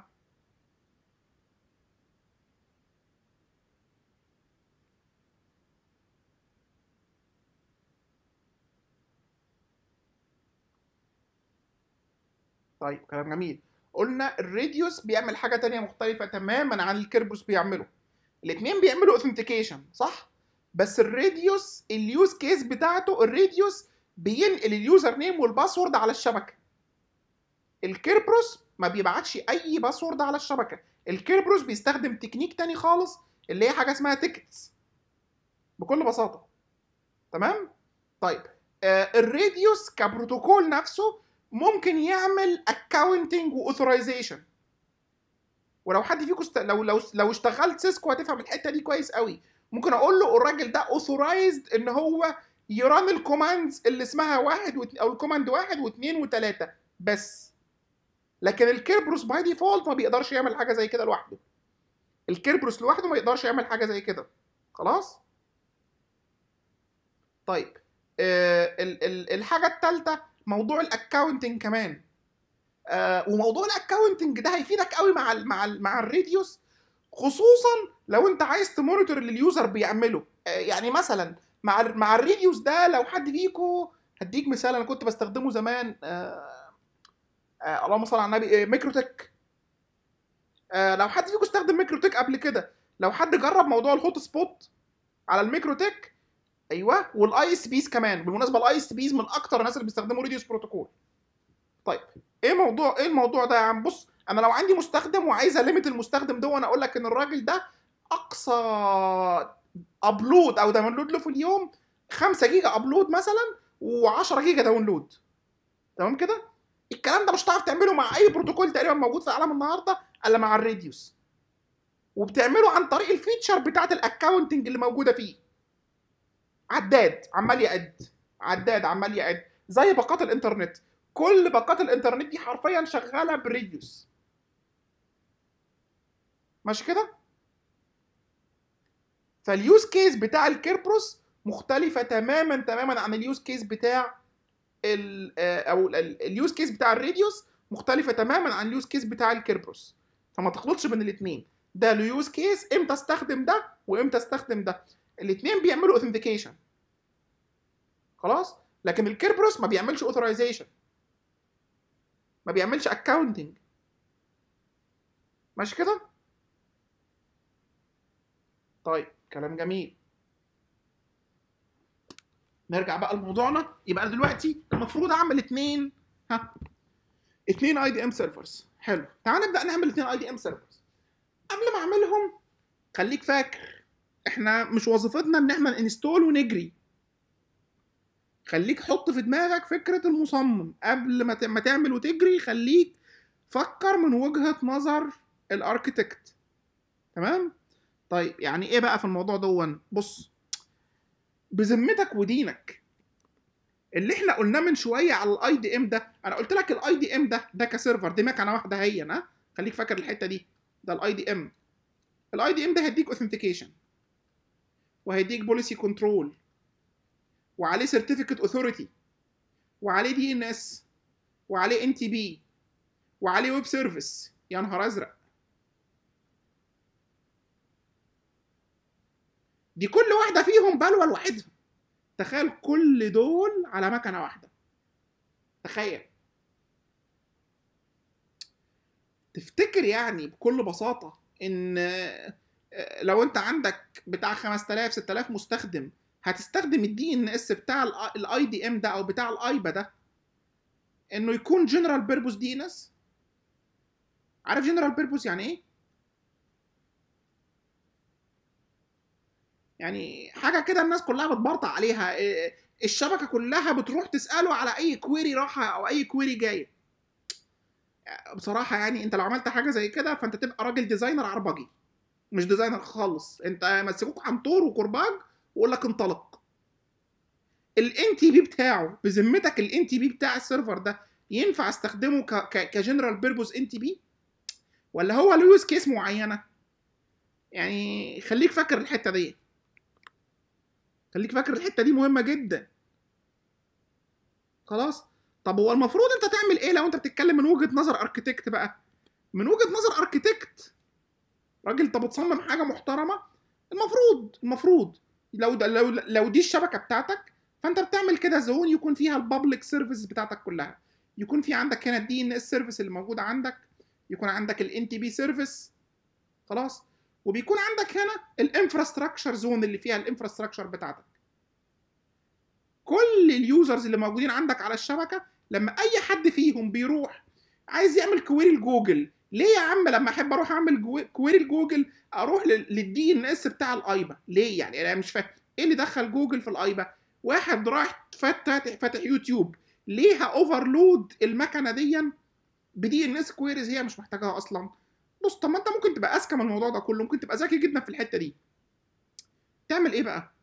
طيب كلام جميل قلنا الراديوس بيعمل حاجه تانية مختلفه تماما عن الكيربروس بيعمله الاثنين بيعملوا اوثنتيكيشن صح بس الراديوس اليوز كيس بتاعته الراديوس بينقل اليوزر نيم والباسورد على الشبكه الكيربروس ما بيبعتش اي باسورد على الشبكه الكيربروس بيستخدم تكنيك تاني خالص اللي هي حاجه اسمها تيكتس بكل بساطه تمام طيب آه الراديوس كبروتوكول نفسه ممكن يعمل اكاونتنج واوثرايزيشن ولو حد فيكم است... لو لو لو اشتغلت سيسكو هتفهم الحته دي كويس قوي ممكن اقول له الراجل ده اوثرايزد ان هو يران الكوماندز اللي اسمها واحد وت... او الكوماند واحد واثنين وثلاثه بس لكن الكيربروس باي ديفولت ما بيقدرش يعمل حاجه زي كده لوحده الكيربروس لوحده ما يقدرش يعمل حاجه زي كده خلاص طيب آه ال ال الحاجه الثالثه موضوع الاكاونتنج كمان آه وموضوع الاكاونتنج ده هيفيدك قوي مع ال مع ال مع الراديوس خصوصا لو انت عايز تمونيتور اللي اليوزر بيعمله آه يعني مثلا مع ال مع الراديوس ده لو حد فيكو هديك مثال انا كنت بستخدمه زمان آه آه اللهم صل على النبي آه ميكروتك آه لو حد فيكم استخدم ميكروتك قبل كده لو حد جرب موضوع الهوت سبوت على الميكروتك ايوه والاي اس بيز كمان بالمناسبه الاي اس بيز من اكتر الناس اللي بيستخدموا ريديوس بروتوكول طيب ايه موضوع ايه الموضوع ده يا عم بص انا لو عندي مستخدم وعايز الميت المستخدم ده وانا اقول لك ان الراجل ده اقصى ابلود او داونلود له في اليوم 5 جيجا ابلود مثلا و10 جيجا داونلود تمام كده الكلام ده مش هتعرف تعمله مع اي بروتوكول تقريبا موجود في العالم النهارده الا مع الراديوس وبتعمله عن طريق الفيتشر بتاعت الاكونتنج اللي موجوده فيه عداد عمال يعد عداد عمال يعد زي باقات الانترنت كل باقات الانترنت دي حرفيا شغاله بريديوس ماشي كده فاليوز كيس بتاع الكيربروس مختلفه تماما تماما عن اليوز كيس بتاع ال او اليوز كيس بتاع الراديوس مختلفه تماما عن اليوز كيس بتاع الكيربروس فما تخلطش بين الاثنين ده اليوز كيس امتى استخدم ده وامتى استخدم ده الاثنين بيعملوا اوثنتيكيشن خلاص لكن الكيربروس ما بيعملش اوثرايزيشن ما بيعملش اكاونتنج ماشي كده طيب كلام جميل نرجع بقى لموضوعنا يبقى انا دلوقتي المفروض اعمل اتنين ها اتنين اي دي ام سيرفرز حلو تعال نبدا نعمل اتنين اي دي ام سيرفرز قبل ما اعملهم خليك فاكر احنا مش وظيفتنا ان احنا انستول ونجري خليك حط في دماغك فكره المصمم قبل ما ت- ما تعمل وتجري خليك فكر من وجهه نظر الاركتكت تمام طيب يعني ايه بقى في الموضوع دون بص بذمتك ودينك اللي احنا قلناه من شويه على الاي دي ام ده انا قلت لك الاي دي ام ده ده كسيرفر دي مكنه واحده هي ها خليك فاكر الحته دي ده الاي دي ام الاي دي ام ده هيديك اوثنتيكيشن وهيديك بوليسي كنترول وعليه سيرتيفيكت اوثوريتي وعليه دي ان اس وعليه ان تي بي وعليه ويب سيرفيس يا نهار ازرق دي كل واحده فيهم بلوه لوحدها تخيل كل دول على مكنه واحده تخيل تفتكر يعني بكل بساطه ان آه، لو انت عندك بتاع 5000 6000 مستخدم هتستخدم الدي ان اس بتاع الاي دي ام ده او بتاع الايبا ده انه يكون جنرال بيربوس دي ان اس عارف جنرال بيربوس يعني ايه يعني حاجه كده الناس كلها بتبرطع عليها إيه، الشبكه كلها بتروح تساله على اي كويري راحه او اي كويري جايه بصراحه يعني انت لو عملت حاجه زي كده فانت تبقى راجل ديزاينر عربجي مش ديزاينر خالص انت مسكوك حنطور وكرباج ويقول لك انطلق الان تي بي بتاعه بذمتك الان تي بي بتاع السيرفر ده ينفع استخدمه ك ك كجنرال بيربوس ان تي بي ولا هو له يوز كيس معينه يعني خليك فاكر الحته دي خليك فاكر الحته دي مهمه جدا خلاص طب هو المفروض انت تعمل ايه لو انت بتتكلم من وجهه نظر اركيتكت بقى من وجهه نظر اركيتكت راجل انت بتصمم حاجه محترمه المفروض المفروض لو ده لو لو دي الشبكه بتاعتك فانت بتعمل كده زون يكون فيها البابليك سيرفيس بتاعتك كلها يكون في عندك هنا الدي ان اس سيرفيس اللي موجوده عندك يكون عندك الان تي بي سيرفيس خلاص وبيكون عندك هنا الانفراستراكشر زون اللي فيها الانفراستراكشر بتاعتك كل اليوزرز اللي موجودين عندك على الشبكه لما اي حد فيهم بيروح عايز يعمل كويري لجوجل ليه يا عم لما احب اروح اعمل جو- كويري لجوجل اروح للدي ان اس بتاع الايبا ليه يعني انا مش فاهم ايه اللي دخل جوجل في الايبا واحد راح فاتح فاتح يوتيوب ليه اوفرلود المكنه دي بدي ان اس كويريز هي مش محتاجاها اصلا بص طب ما انت ممكن تبقى اذكى من الموضوع ده كله ممكن تبقى ذكي جدا في الحته دي تعمل ايه بقى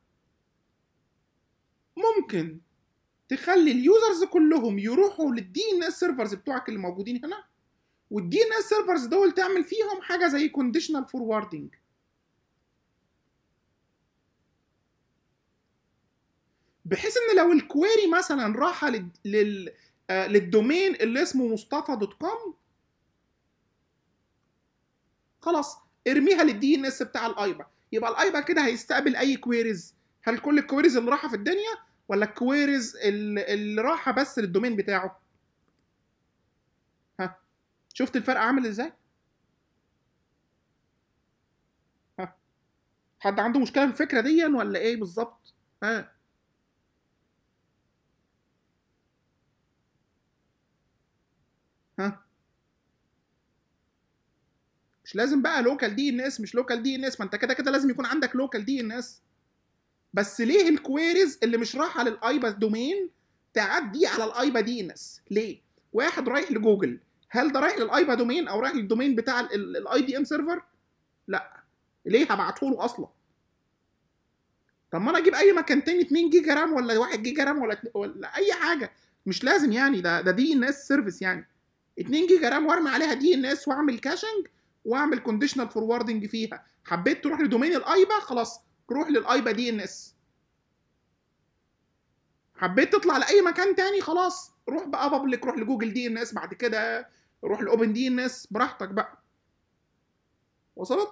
ممكن تخلي اليوزرز كلهم يروحوا للدي ان اس سيرفرز بتوعك اللي موجودين هنا والدي ان اس سيرفرز دول تعمل فيهم حاجه زي كونديشنال فوروردنج بحيث ان لو الكويري مثلا راح لل... لل... آه، للدومين اللي اسمه مصطفى دوت كوم خلاص ارميها للدي ان اس بتاع الايبا يبقى الايبا كده هيستقبل اي كويريز هل كل الكويريز اللي راحه في الدنيا ولا الكويريز اللي, اللي راحه بس للدومين بتاعه ها شفت الفرق عامل ازاي ها حد عنده مشكله في الفكره دي ولا ايه بالظبط ها ها مش لازم بقى لوكال دي ان اس مش لوكال دي ان اس ما انت كده كده لازم يكون عندك لوكال دي ان اس بس ليه الكويريز اللي مش رايحه للايبا دومين تعدي على الايبا دي ان اس ليه واحد رايح لجوجل هل ده رايح للايبا دومين او رايح للدومين بتاع الاي دي ام سيرفر لا ليه هبعته له اصلا طب ما انا اجيب اي مكان تاني 2 جيجا رام ولا 1 جيجا رام ولا ولا اي حاجه مش لازم يعني ده ده دي ان اس سيرفيس يعني 2 جيجا رام وارمي عليها دي ان اس واعمل كاشنج واعمل كونديشنال فوروردنج فيها حبيت تروح لدومين الايبا خلاص روح للايبا دي ان اس حبيت تطلع لاي مكان تاني خلاص روح بقى بابليك روح لجوجل دي ان اس بعد كده روح لاوبن دي ان اس براحتك بقى وصلت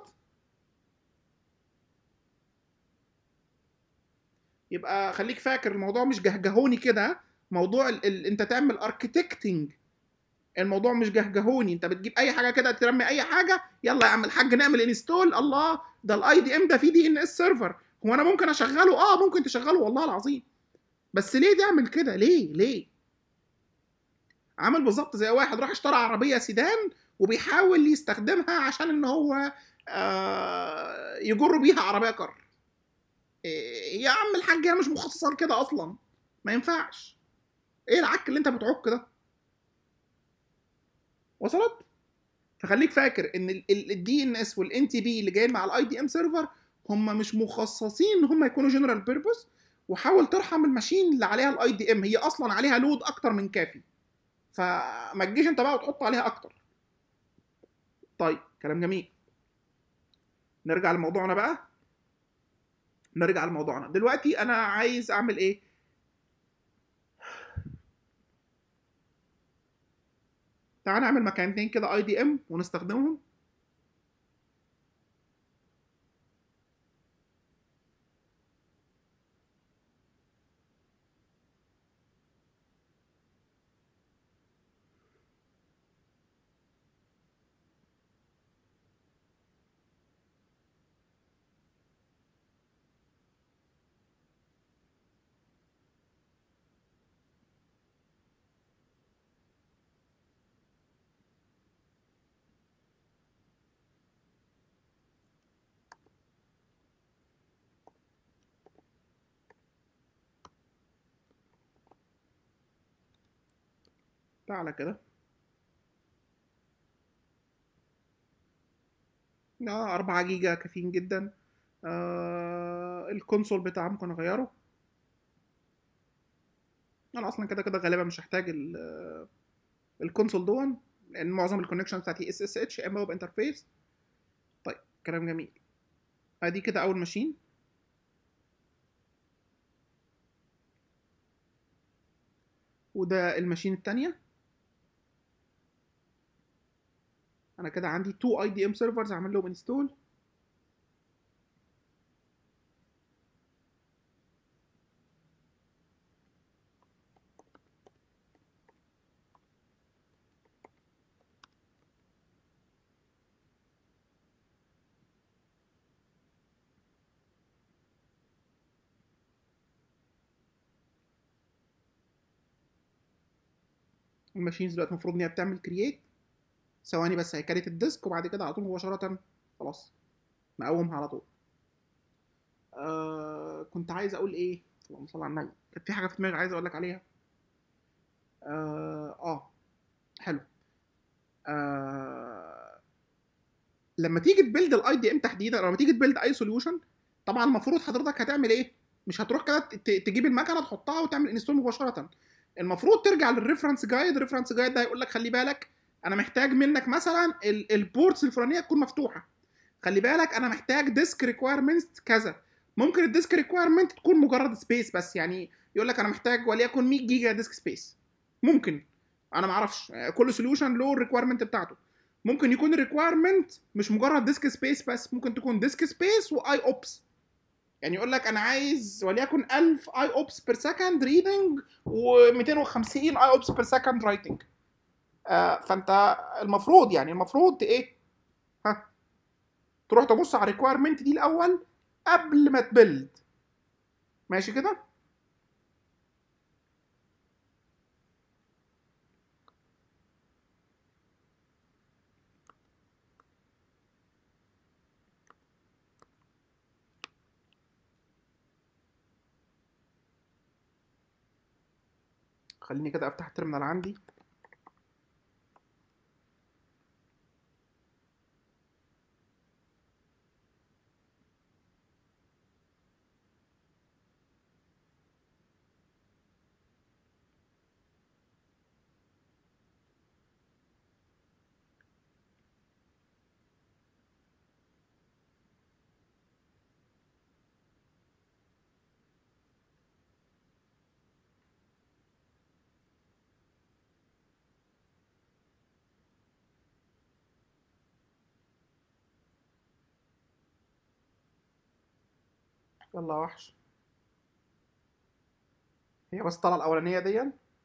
يبقى خليك فاكر الموضوع مش جهجهوني كده موضوع ال... ال... انت تعمل اركتكتنج الموضوع مش جهجهوني انت بتجيب اي حاجه كده ترمي اي حاجه يلا يا عم الحاج نعمل انستول الله ده الاي دي ام ده فيه دي ان اس سيرفر هو انا ممكن اشغله اه ممكن تشغله والله العظيم بس ليه تعمل كده ليه ليه عامل بالظبط زي واحد راح اشترى عربيه سيدان وبيحاول يستخدمها عشان ان هو آه يجر بيها عربيه كار إيه يا عم الحاج هي مش مخصصه لكده اصلا ما ينفعش ايه العك اللي انت بتعك ده وصلت فخليك فاكر ان الدي ان اس والان تي بي اللي جايين مع الاي دي ام سيرفر هم مش مخصصين ان هم يكونوا جنرال بيربوس وحاول ترحم الماشين اللي عليها الاي دي ام هي اصلا عليها لود اكتر من كافي فما تجيش انت بقى وتحط عليها اكتر طيب كلام جميل نرجع لموضوعنا بقى نرجع لموضوعنا دلوقتي انا عايز اعمل ايه تعال نعمل مكانتين كده اي دي ام ونستخدمهم تعالى كده اه 4 جيجا كافيين جدا آه الكونسول بتاعه ممكن اغيره انا اصلا كده كده غالبا مش هحتاج ال- الكونسول دون لان معظم الكونكشن بتاعتي اس اس اتش اما ويب انترفيس طيب كلام جميل ادي كده اول ماشين وده الماشين التانية انا كده عندي 2 اي دي ام سيرفرز هعمل لهم انستول الماشينز دلوقتي المفروض ان هي بتعمل كرييت ثواني بس هيكريت الديسك وبعد كده على طول مباشرة خلاص مقومها على طول آه كنت عايز اقول ايه اللهم صل على النبي كانت في حاجه في دماغي عايز اقول لك عليها اه, آه. حلو آه لما تيجي تبيلد الاي دي ام تحديدا أو لما تيجي تبيلد اي سوليوشن طبعا المفروض حضرتك هتعمل ايه مش هتروح كده ت- تجيب المكنه تحطها وتعمل انستول مباشره المفروض ترجع للريفرنس جايد الريفرنس جايد ده هيقول لك خلي بالك انا محتاج منك مثلا ال- البورتس الفلانيه تكون مفتوحه خلي بالك انا محتاج ديسك ريكويرمنت كذا ممكن الديسك ريكويرمنت تكون مجرد سبيس بس يعني يقول لك انا محتاج وليكن 100 جيجا ديسك سبيس ممكن انا ما اعرفش كل سوليوشن له الريكويرمنت بتاعته ممكن يكون الريكويرمنت مش مجرد ديسك سبيس بس ممكن تكون ديسك سبيس واي اوبس يعني يقول لك انا عايز وليكن 1000 اي اوبس بير سكند ريدنج و250 اي اوبس بير سكند رايتنج فانت المفروض يعني المفروض ايه ها تروح تبص على الريكويرمنت دي الاول قبل ما تبلد ماشي كده خليني كده افتح الترمينال عندي يلا يا وحش هي بس الطلعه الاولانيه دي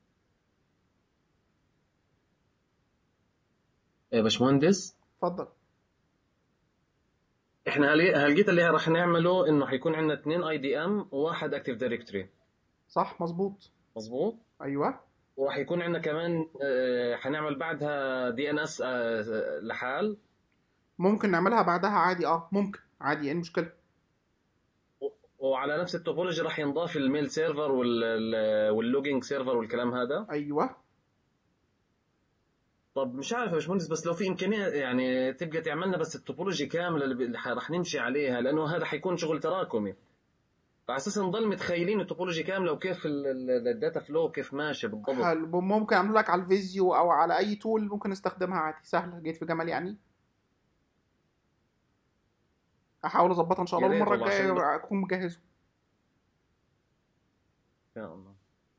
يا باشمهندس اتفضل احنا هل- هلقيت اللي راح نعمله انه حيكون عندنا اثنين اي دي ام وواحد اكتيف دايركتوري صح مظبوط مظبوط ايوه وراح يكون عندنا كمان آه، حنعمل بعدها دي ان اس لحال ممكن نعملها بعدها عادي اه ممكن عادي ايه المشكله وعلى نفس التوبولوجي راح ينضاف الميل سيرفر واللوجينج سيرفر والكلام هذا ايوه طب مش عارف يا باشمهندس بس لو في امكانيه يعني تبقى تعمل لنا بس التوبولوجي كامله اللي راح نمشي عليها لانه هذا حيكون شغل تراكمي على اساس نضل متخيلين التوبولوجي كامله وكيف الداتا فلو كيف ماشي بالضبط حلو ممكن اعمل لك على الفيزيو او على اي تول ممكن نستخدمها عادي سهله جيت في جمال يعني احاول اظبطها ان شاء الله يا ريت المره والله عشان الجايه اكون مجهزه يا الله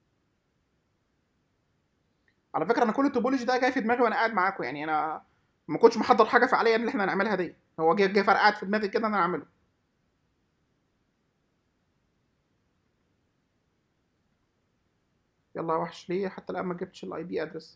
على فكره انا كل التوبولوجي ده جاي في دماغي وانا قاعد معاكم يعني انا ما كنتش محضر حاجه فعليا اللي احنا هنعملها دي هو جه جه فرقعت في دماغي كده ان انا اعمله يلا يا وحش ليه حتى الان ما جبتش الاي بي ادرس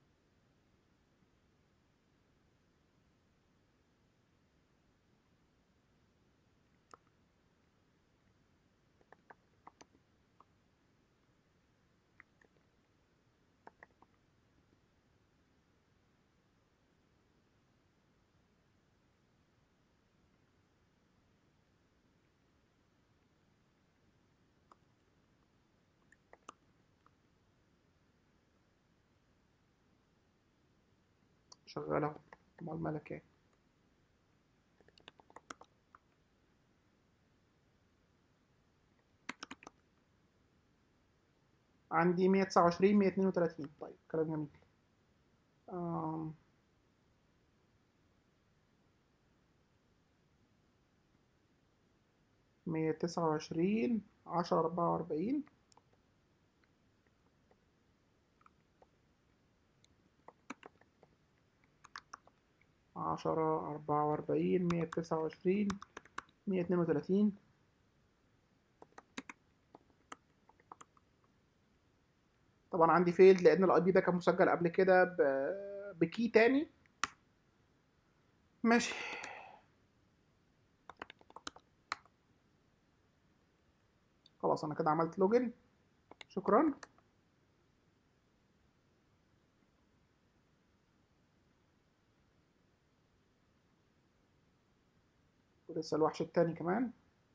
شغال اهو امال مالك ايه عندي 129 132 طيب كلام جميل آم. مية تسعة وعشرين عشرة أربعة وأربعين عشرة أربعة وأربعين مية تسعة وعشرين مية اتنين وتلاتين طبعا عندي فيلد لأن الأي بي ده كان مسجل قبل كده ب- بكي تاني ماشي خلاص أنا كده عملت لوجن شكرا ولسه الوحش التاني كمان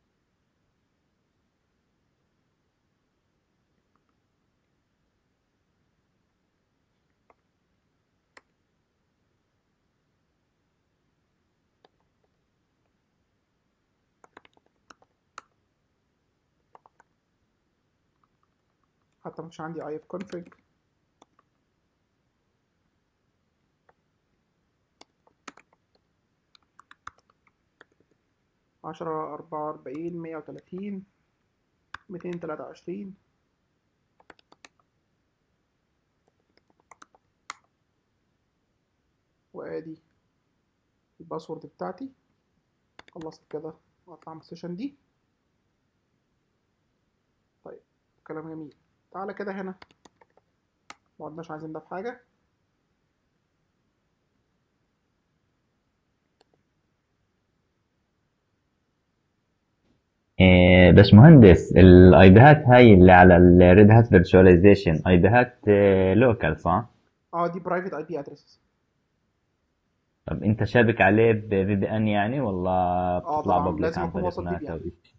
حتى مش عندي اي اف config عشرة أربعة وأربعين مية وتلاتين ميتين تلاتة وعشرين وادي الباسورد بتاعتي خلصت كده واطلع من السيشن دي طيب كلام جميل تعالى كده هنا مقعدناش عايزين ده في حاجة إيه، باشمهندس الايبيهات هاي اللي على الريد هات فيرتشواليزيشن ايبيهات لوكال صح؟ اه دي برايفت اي بي ادريسز طب انت شابك عليه بفي بي ان يعني ولا بتطلع طبعاً، بابليك لازم عن أكون طريق واصل ناس VPN. او شيء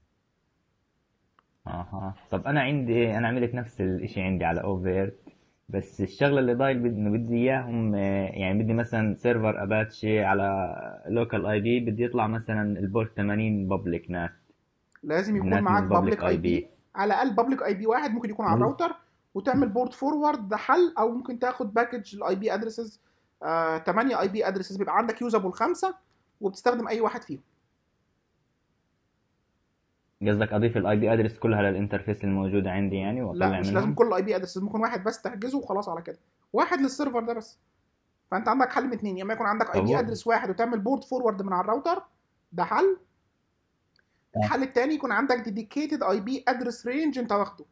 اها طب انا عندي انا عملت نفس الاشي عندي على اوفير بس الشغله اللي ضايل بد- انه بدي اياهم آه، يعني بدي مثلا سيرفر اباتشي على لوكال اي بي بدي يطلع مثلا البورت 80 بابليك نات لازم يكون نات معاك من بابليك public اي IP. بي على الاقل بابليك اي بي واحد ممكن يكون على مم. الراوتر وتعمل بورت فورورد ده حل او ممكن تاخد باكج الاي بي ادريسز 8 اي بي ادريسز بيبقى عندك يوزابل خمسه وبتستخدم اي واحد فيهم قصدك اضيف الاي بي ادرس كلها للانترفيس الموجوده عندي يعني واطلع لا مش منهم لازم كل الاي بي ادريسز ممكن واحد بس تحجزه وخلاص على كده واحد للسيرفر ده بس فانت عندك حل من اتنين يا اما يكون عندك اي طب بي هو- ادرس واحد وتعمل بورت فورورد من على الراوتر ده حل الحل التاني يكون عندك ديديكيتد اي بي ادرس رينج انت واخده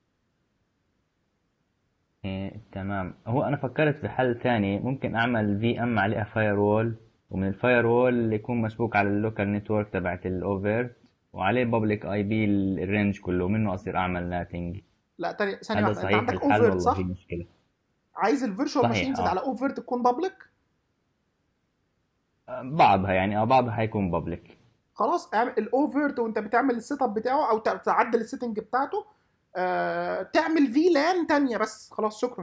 إيه تمام هو انا فكرت في حل ثاني ممكن اعمل في ام عليها فاير وول ومن الفاير وول يكون مشبوك على اللوكال نتورك تبعت الاوفر وعليه بابليك اي بي الرينج كله ومنه اصير اعمل ناتنج لا تاني ثانيه هذا واحده انت صحيح عندك الحل اوفرت والله صح في مشكله عايز الفيرتشوال صحيح، ماشينز آه. اللي على اوفرت تكون بابليك بعضها يعني اه بعضها حيكون بابليك خلاص اعمل الاوفرت وانت بتعمل السيت اب بتاعه او تع- تعدل السيتنج بتاعته آه تعمل في لان تانية بس خلاص شكرا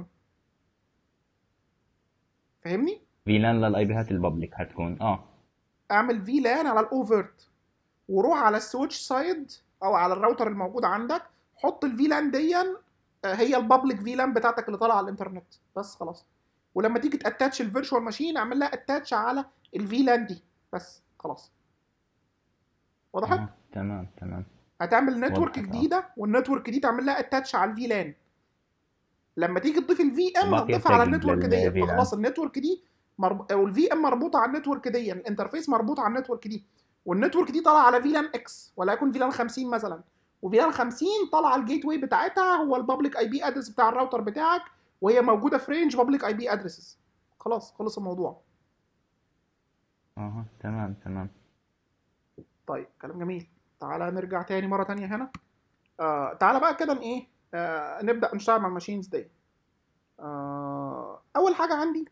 فاهمني فيلان للاي بيهات البابليك هتكون اه اعمل في لان على الاوفرت وروح على السويتش سايد او على الراوتر الموجود عندك حط الفي لان دي آه، هي البابليك في لان بتاعتك اللي طالعه على الانترنت بس خلاص ولما تيجي تاتاتش الفيرتشوال ماشين اعمل لها اتاتش على الفي لان دي بس خلاص وضحت آه. تمام تمام هتعمل نتورك وضحت، آه. جديده والنتورك دي تعمل لها اتاتش على الفي لان لما تيجي تضيف الفي ام وباقي هتضيفها على تجد النتورك لل دي VLAN. فخلاص النتورك دي مرب... او الفي ام مربوطه على النتورك دي الانترفيس مربوط على النتورك دي والنتورك دي طالعه على فيلان اكس وليكن فيلان 50 مثلا وفيلان 50 طالعه الجيت واي بتاعتها هو البابليك اي بي ادرس بتاع الراوتر بتاعك وهي موجوده في رينج بابليك اي بي ادرسز خلاص خلص الموضوع اها تمام تمام طيب كلام جميل تعالى نرجع تاني مره تانية هنا آه تعالى بقى كده ن- ايه آه نبدا نشتغل مع الماشينز دي آه اول حاجه عندي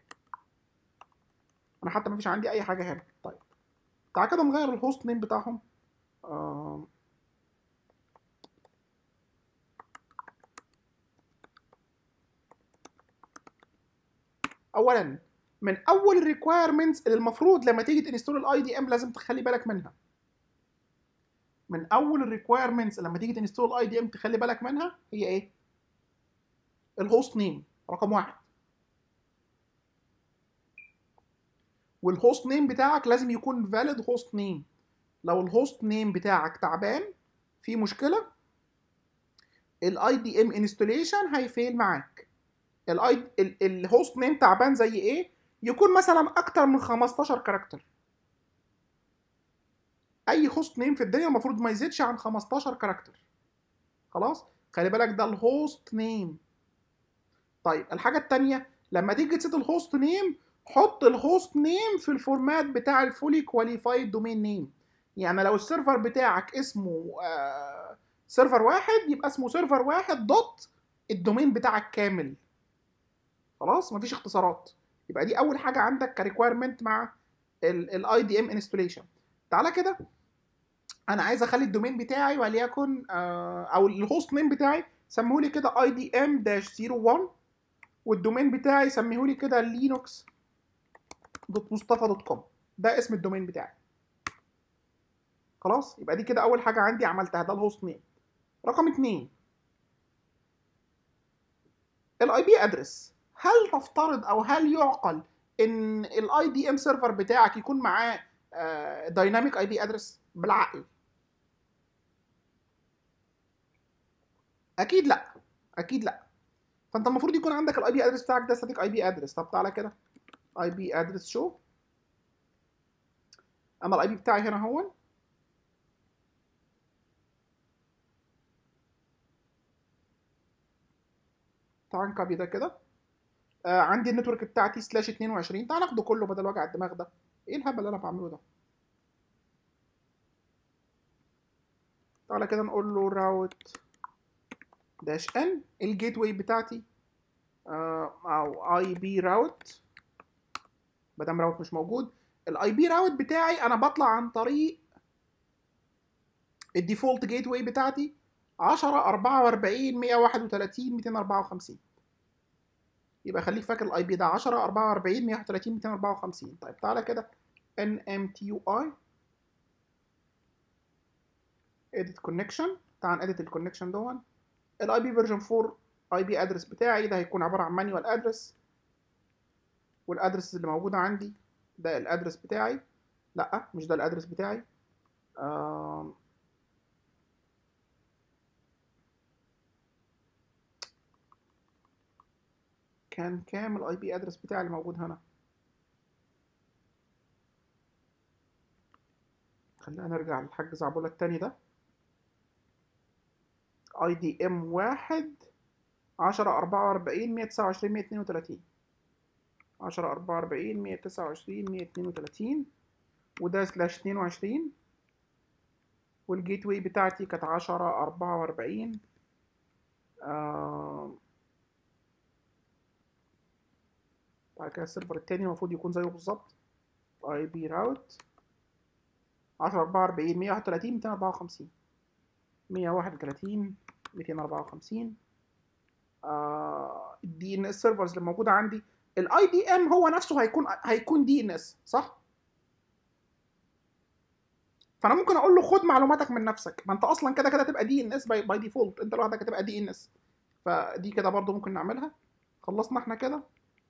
انا حتى مفيش عندي اي حاجه هنا طيب تعالى كده نغير الهوست نيم بتاعهم آه اولا من اول الريكويرمنتس اللي المفروض لما تيجي تنستول الاي دي ام لازم تخلي بالك منها من اول الريكويرمنتس لما تيجي تنستول الاي دي ام تخلي بالك منها هي ايه الهوست نيم رقم واحد والهوست نيم بتاعك لازم يكون فاليد هوست نيم لو الهوست نيم بتاعك تعبان في مشكله الاي دي ام انستوليشن هيفيل معاك الاي الهوست نيم تعبان زي ايه يكون مثلا اكتر من 15 كاركتر اي هوست نيم في الدنيا المفروض ما يزيدش عن 15 كاركتر خلاص خلي بالك ده الهوست نيم طيب الحاجه التانية لما تيجي تسيت الهوست نيم حط الهوست نيم في الفورمات بتاع الفولي كواليفايد دومين نيم يعني لو السيرفر بتاعك اسمه آه سيرفر واحد يبقى اسمه سيرفر واحد دوت الدومين بتاعك كامل خلاص مفيش اختصارات يبقى دي اول حاجه عندك كريكويرمنت مع الاي دي ام انستوليشن تعالى كده انا عايز اخلي الدومين بتاعي وليكن آه او الهوست نيم بتاعي سموه كده اي دي ام 01 والدومين بتاعي سميه لي كده لينوكس دوت مصطفى دوت كوم ده اسم الدومين بتاعي خلاص يبقى دي كده اول حاجه عندي عملتها ده الهوست نيم رقم اتنين الاي بي ادرس هل تفترض او هل يعقل ان الاي دي ام سيرفر بتاعك يكون معاه دايناميك اي بي ادرس بالعقل اكيد لا اكيد لا فانت المفروض يكون عندك الاي بي ادرس بتاعك ده ستاتيك اي بي ادرس طب تعالى كده اي بي ادرس شو انا الاي بي بتاعي هنا هو تعال نكابي ده كده آه عندي النتورك بتاعتي سلاش 22 تعال ناخده كله بدل وجع الدماغ ده ايه الهبل اللي انا بعمله ده تعالى كده نقول له راوت داش ان الجيت واي بتاعتي آه او اي بي راوت مادام راوت مش موجود الاي بي راوت بتاعي انا بطلع عن طريق الديفولت جيت واي بتاعتي 10 44 131 254 يبقى خليك فاكر الاي بي ده 10 44 131 254 طيب تعالى كده ان ام تي يو اي edit connection تعال edit الكونكشن دون الاي بي فيرجن 4 اي بي ادرس بتاعي ده هيكون عباره عن مانيوال ادرس والادرس اللي موجوده عندي ده الادرس بتاعي لا مش ده الادرس بتاعي آم. كان كام الاي بي ادرس بتاعي اللي موجود هنا خلينا نرجع للحاج زعبولة التاني ده اي دي ام واحد عشرة أربعة وأربعين مية تسعة وعشرين مية اتنين وتلاتين عشرة أربعة وأربعين مية تسعة وعشرين مية اتنين وتلاتين وده سلاش اتنين وعشرين والجيت واي بتاعتي كانت عشرة أربعة وأربعين آه بعد كده السيرفر التاني المفروض يكون زيه بالظبط اي بي راوت 10 44 131 254 131 254 آه الدي ان اس سيرفرز اللي موجوده عندي الاي دي ام هو نفسه هيكون هيكون دي ان اس صح؟ فانا ممكن اقول له خد معلوماتك من نفسك ما انت اصلا كده كده تبقى دي ان اس باي ديفولت انت لوحدك هتبقى دي ان اس فدي كده برضو ممكن نعملها خلصنا احنا كده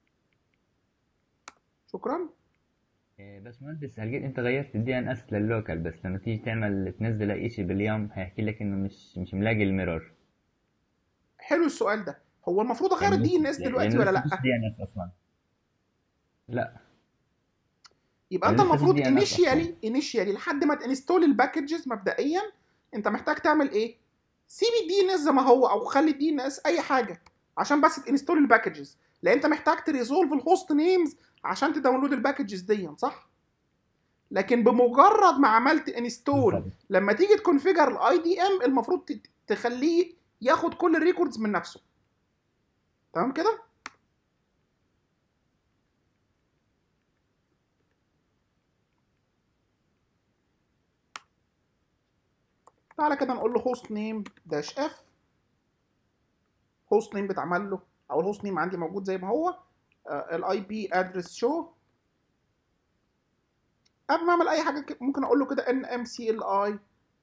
شكرا إيه، بس مهندس هلقيت انت غيرت الدي ان اس لللوكال بس لما تيجي تعمل تنزل اي شيء باليوم هيحكي لك انه مش مش ملاقي الميرور حلو السؤال ده هو المفروض اغير يعني الدي ان اس يعني دلوقتي ولا لا مش دي ان اس اصلا لا يبقى انت لسه في المفروض DNS انيشيالي انيشيالي لحد ما تنستول الباكجز مبدئيا انت محتاج تعمل ايه سيب الدي ان اس زي ما هو او خلي الدي ان اس اي حاجه عشان بس تنستول الباكجز لان انت محتاج تريزولف الهوست نيمز عشان تداونلود الباكجز دي صح لكن بمجرد ما عملت انستول بالضبط. لما تيجي تكونفيجر الاي دي ام المفروض ت- تخليه ياخد كل الريكوردز من نفسه تمام كده تعالى كده نقول له هوست نيم داش اف هوست نيم بيتعمل له او الهوست نيم عندي موجود زي ما هو الاي بي ادرس شو قبل ما اعمل اي حاجه ك- ممكن اقول له كده ان ام سي ال اي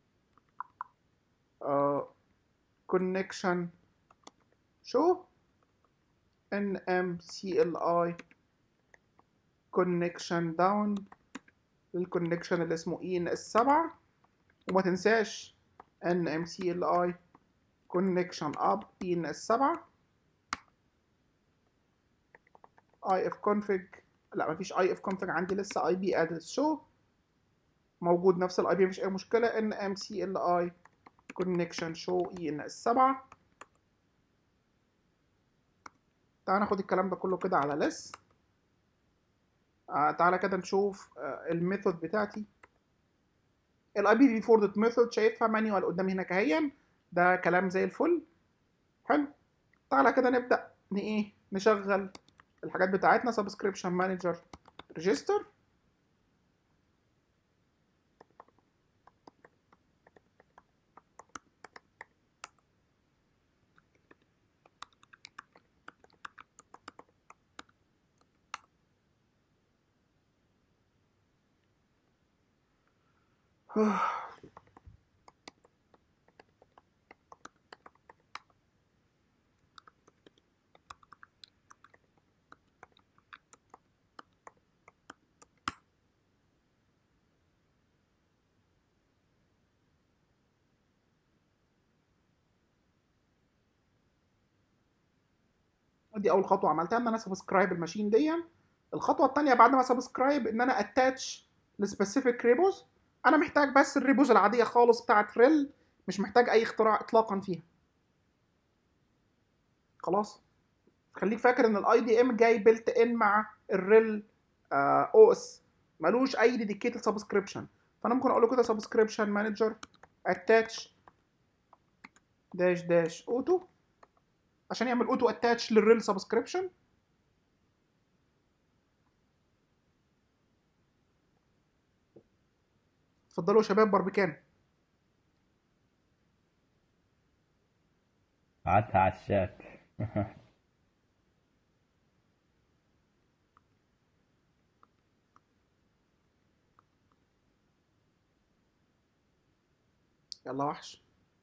كونكشن شو ان ام سي ال اي كونكشن داون الكونكشن اللي اسمه اي ان اس 7 وما تنساش ان ام سي ال اي كونكشن اب اي ان اس 7 اي اف config لا مفيش اي اف config عندي لسه اي بي ادرس شو موجود نفس الاي بي مفيش اي مشكله ان ام سي ال اي كونكشن شو اي ان اس 7 تعال ناخد الكلام ده كله كده على لس آه تعالى كده نشوف آه الميثود بتاعتي الاي بي ديفولت ميثود شايفها مانيوال قدامي هناك اهيا ده كلام زي الفل حلو تعالى كده نبدا ن ايه نشغل الحاجات بتاعتنا سبسكريبشن مانجر ريجستر دي اول خطوه عملتها ان انا سبسكرايب الماشين دي الخطوه الثانيه بعد ما سبسكرايب ان انا اتاتش لسبيسيفيك ريبوز انا محتاج بس الريبوز العاديه خالص بتاعت ريل مش محتاج اي اختراع اطلاقا فيها خلاص خليك فاكر ان الاي دي ام جاي بيلت ان مع الريل او اس ملوش اي ديديكيتد سبسكريبشن فانا ممكن اقول له كده سبسكريبشن مانجر اتاتش داش داش اوتو عشان يعمل اوتو اتاتش للريل سبسكريبشن اتفضلوا يا شباب باربيكان بعتها على الشات يلا وحش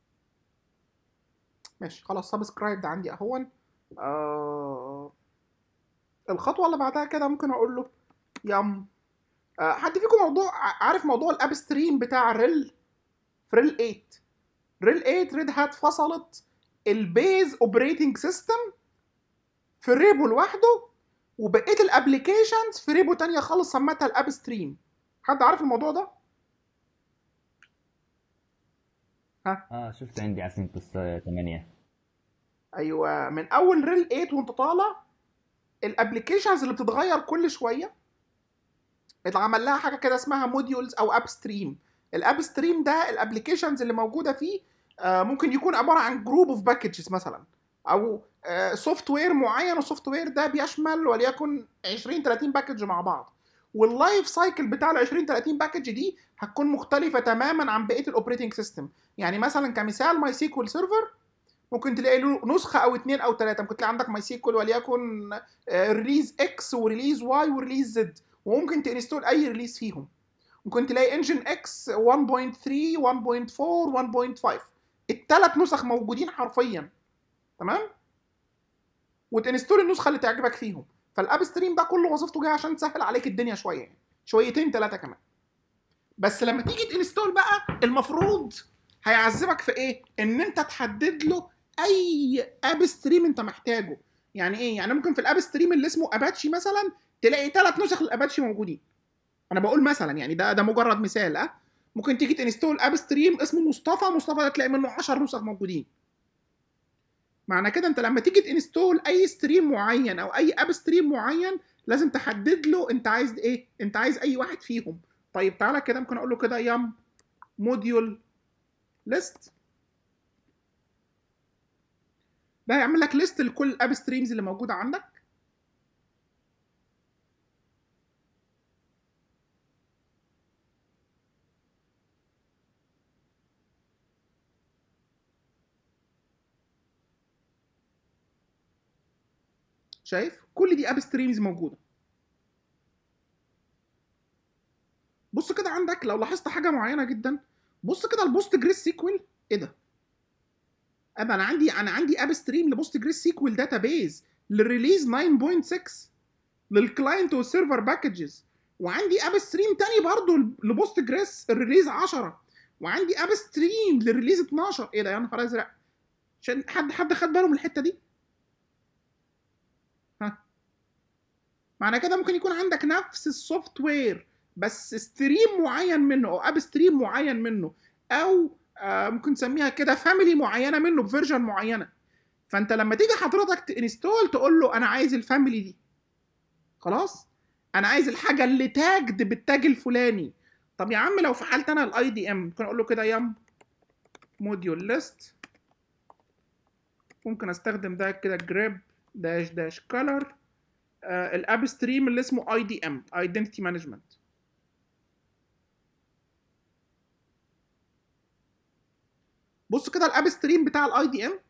ماشي خلاص سبسكرايب ده عندي اهون آه... الخطوه اللي بعدها كده ممكن اقول له يم آه حد فيكم موضوع ع- عارف موضوع الاب ستريم بتاع ريل في ريل 8 ريل 8 ريد هات فصلت البيز اوبريتنج سيستم في ريبو لوحده وبقيه الابلكيشنز في ريبو تانية خالص سمتها الاب ستريم حد عارف الموضوع ده اه شفت عندي على سنتوس 8 ايوه من اول ريل 8 وانت طالع الابلكيشنز اللي بتتغير كل شويه اتعمل لها حاجه كده اسمها موديولز او اب ستريم الاب ستريم ده الابلكيشنز اللي موجوده فيه آه، ممكن يكون عباره عن جروب اوف باكجز مثلا او سوفت وير معين والسوفت وير ده بيشمل وليكن 20 30 باكج مع بعض واللايف سايكل بتاع ال 20 30 باكج دي هتكون مختلفه تماما عن بقيه الاوبريتنج سيستم يعني مثلا كمثال ماي سيكوال سيرفر ممكن تلاقي له نسخه او اثنين او ثلاثه ممكن تلاقي عندك ماي سيكوال وليكن ريليز اكس وريليز واي وريليز زد وممكن تنستول اي ريليز فيهم ممكن تلاقي انجن اكس 1.3 1.4 1.5 الثلاث نسخ موجودين حرفيا تمام وتنستول النسخه اللي تعجبك فيهم فالاب ستريم ده كله وظيفته جايه عشان تسهل عليك الدنيا شويه يعني شويتين ثلاثه كمان بس لما تيجي تنستول بقى المفروض هيعذبك في ايه ان انت تحدد له اي اب ستريم انت محتاجه يعني ايه يعني ممكن في الاب ستريم اللي اسمه اباتشي مثلا تلاقي ثلاث نسخ الاباتشي موجودين انا بقول مثلا يعني ده ده مجرد مثال اه ممكن تيجي تنستول اب ستريم اسمه مصطفى مصطفى ده تلاقي منه 10 نسخ موجودين معنى كده انت لما تيجي تنستول اي ستريم معين او اي اب ستريم معين لازم تحدد له انت عايز ايه انت عايز اي واحد فيهم طيب تعالى كده ممكن اقول له كده يم موديول ليست ده هيعمل لك ليست لكل الاب ستريمز اللي موجوده عندك شايف كل دي اب ستريمز موجوده بص كده عندك لو لاحظت حاجه معينه جدا بص كده البوست جريس سيكوال ايه ده انا انا عندي انا عندي اب ستريم لبوست جريس سيكوال داتابيز للريليز 9.6 للكلاينت والسيرفر باكجز وعندي اب ستريم تاني برضو لبوست جريس الريليز 10 وعندي اب ستريم للريليز 12 ايه ده يا نهار ازرق عشان حد حد خد باله من الحته دي ها معنى كده ممكن يكون عندك نفس السوفت وير بس ستريم معين منه او اب ستريم معين منه او آه ممكن تسميها كده فاميلي معينه منه بفيرجن معينه فانت لما تيجي حضرتك تنستول تقول له انا عايز الفاميلي دي خلاص انا عايز الحاجه اللي تاجد بالتاج الفلاني طب يا عم لو فعلت انا الاي دي ام ممكن اقول له كده يم موديول ليست ممكن استخدم ده كده جريب داش داش كولر الاب ستريم اللي اسمه اي دي ام ايدنتيتي مانجمنت بص كده الاب ستريم بتاع الاي دي ام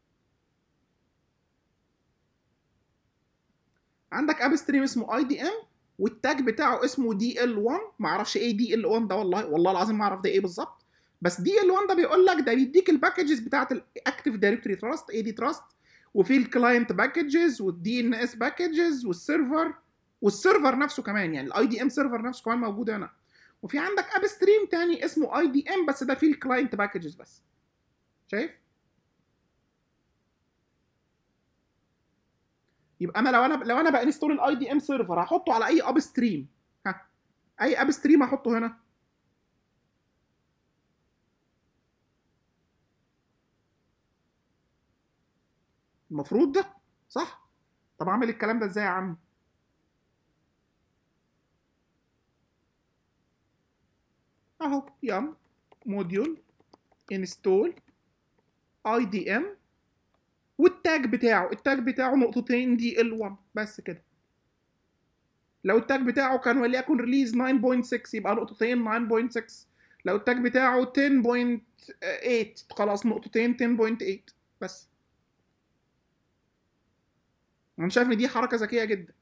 عندك اب ستريم اسمه اي دي ام والتاج بتاعه اسمه دي ال 1 ما اعرفش ايه دي ال 1 ده والله والله العظيم ما اعرف ده ايه بالظبط بس دي ال 1 ده بيقول لك ده بيديك الباكجز بتاعت الاكتيف دايركتوري تراست اي دي تراست وفي الكلاينت باكجز والدي ان اس باكجز والسيرفر والسيرفر نفسه كمان يعني الاي دي ام سيرفر نفسه كمان موجود هنا وفي عندك اب ستريم تاني اسمه اي دي ام بس ده فيه الكلاينت باكجز بس شايف يبقى انا لو انا لو انا بانستول الاي دي ام سيرفر هحطه على اي اب ستريم ها اي اب ستريم هحطه هنا المفروض ده صح طب اعمل الكلام ده ازاي يا عم اهو يم موديول انستول اي دي ام والتاج بتاعه التاج بتاعه نقطتين دي ال 1 بس كده لو التاج بتاعه كان وليكن ريليز 9.6 يبقى نقطتين 9.6 لو التاج بتاعه 10.8 خلاص نقطتين 10.8 بس انا شايف ان دي حركه ذكيه جدا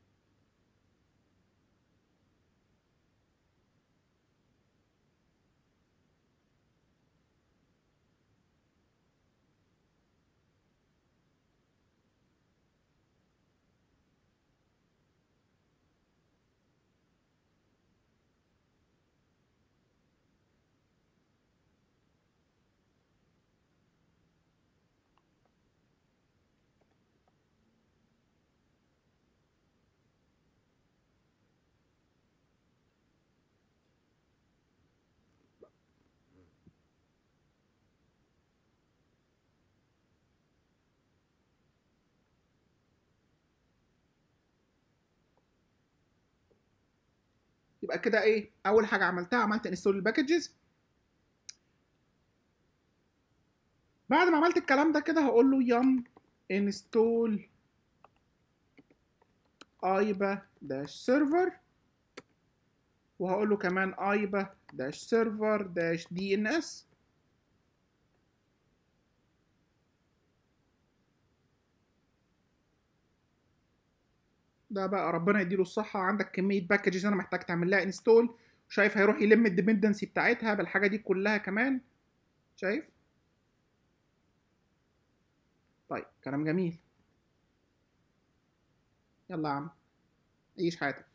يبقى كده ايه اول حاجه عملتها عملت انستول الباكجز بعد ما عملت الكلام ده كده هقول له يم انستول ايبا داش سيرفر وهقول له كمان ايبا داش سيرفر داش دي ان اس ده بقى ربنا يديله الصحة عندك كمية باكجز أنا محتاج تعمل لها انستول شايف هيروح يلم الديبندنسي بتاعتها بالحاجة دي كلها كمان شايف طيب كلام جميل يلا يا عم عيش حياتك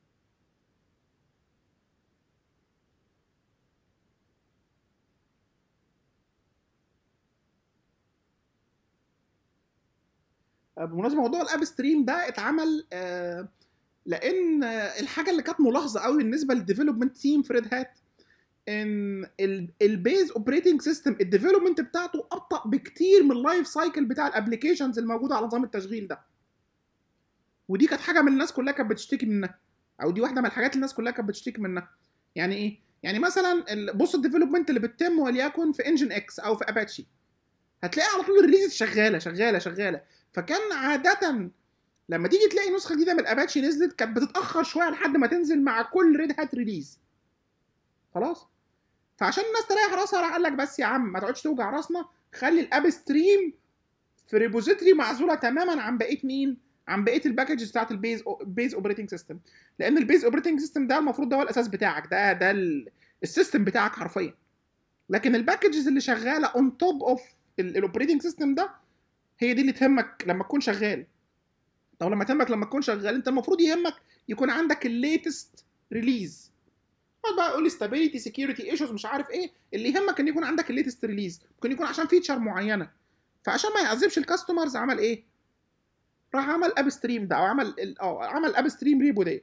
بمناسبه موضوع الاب ستريم ده اتعمل آه لان آه الحاجه اللي كانت ملاحظه قوي بالنسبه للديفلوبمنت تيم في ريد هات ان البيز اوبريتنج سيستم الديفلوبمنت بتاعته ابطا بكتير من اللايف سايكل بتاع الابلكيشنز الموجوده على نظام التشغيل ده ودي كانت حاجه من الناس كلها كانت بتشتكي منها او دي واحده من الحاجات اللي الناس كلها كانت بتشتكي منها يعني ايه يعني مثلا بص الديفلوبمنت اللي بتتم وليكن في انجن اكس او في اباتشي هتلاقي على طول الريليز شغاله شغاله شغاله فكان عاده لما تيجي تلاقي نسخه جديده من الاباتشي نزلت كانت بتتاخر شويه لحد ما تنزل مع كل ريد هات ريليز خلاص فعشان الناس تريح راسها راح قال لك بس يا عم ما تقعدش توجع راسنا خلي الاب ستريم في ريبوزيتوري معزوله تماما عن بقيه مين عن بقيه الباكجز بتاعت البيز بيز اوبريتنج سيستم لان البيز اوبريتنج سيستم ده المفروض ده هو الاساس بتاعك ده ده السيستم بتاعك حرفيا لكن الباكجز اللي شغاله اون توب اوف الاوبريتنج سيستم ده هي دي اللي تهمك لما تكون شغال طب لما تهمك لما تكون شغال انت المفروض يهمك يكون عندك الليتست ريليز اقعد بقى يقول لي ستابيليتي سكيورتي ايشوز مش عارف ايه اللي يهمك ان يكون عندك الليتست ريليز ممكن يكون عشان فيتشر معينه فعشان ما يعذبش الكاستمرز عمل ايه راح عمل اب ستريم ده او عمل اه عمل اب ستريم ريبو ده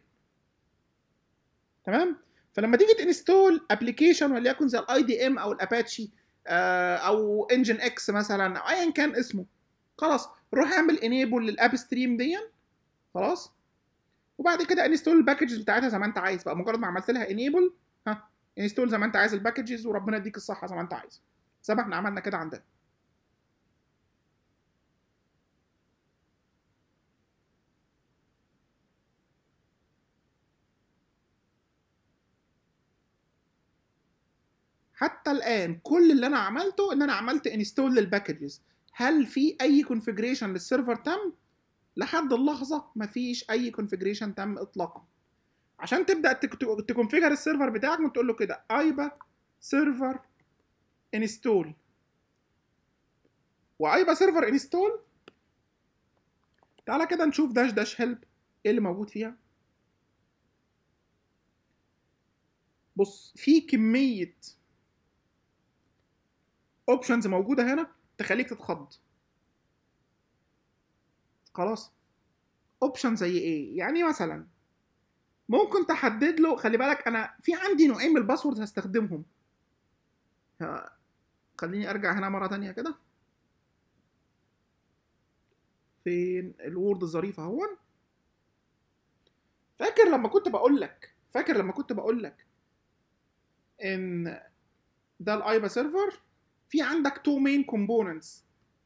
تمام فلما تيجي تنستول ابلكيشن وليكن زي الاي دي ام او الاباتشي آه او انجن اكس مثلا او ايا كان اسمه خلاص روح اعمل انيبل للاب ستريم دي خلاص وبعد كده انستول الباكجز بتاعتها زي ما انت عايز بقى مجرد ما عملت لها انيبل ها انستول زي ما انت عايز الباكجز وربنا يديك الصحه زي ما انت عايز زي ما احنا عملنا كده عندنا حتى الان كل اللي انا عملته ان انا عملت انستول للباكجز هل في اي كونفيجريشن للسيرفر تم لحد اللحظه مفيش اي كونفيجريشن تم اطلاقا عشان تبدا تكونفيجر السيرفر بتاعك وتقول له كده ايبا سيرفر انستول وايبا سيرفر انستول تعالى كده نشوف داش داش هيلب ايه اللي موجود فيها بص في كميه اوبشنز موجوده هنا تخليك تتخض خلاص اوبشن زي ايه يعني مثلا ممكن تحدد له خلي بالك انا في عندي نوعين من الباسورد هستخدمهم خليني ارجع هنا مره تانية كده فين الوورد الظريف اهون فاكر لما كنت بقول لك فاكر لما كنت بقول لك ان ده الايبا سيرفر في عندك تو مين كومبوننتس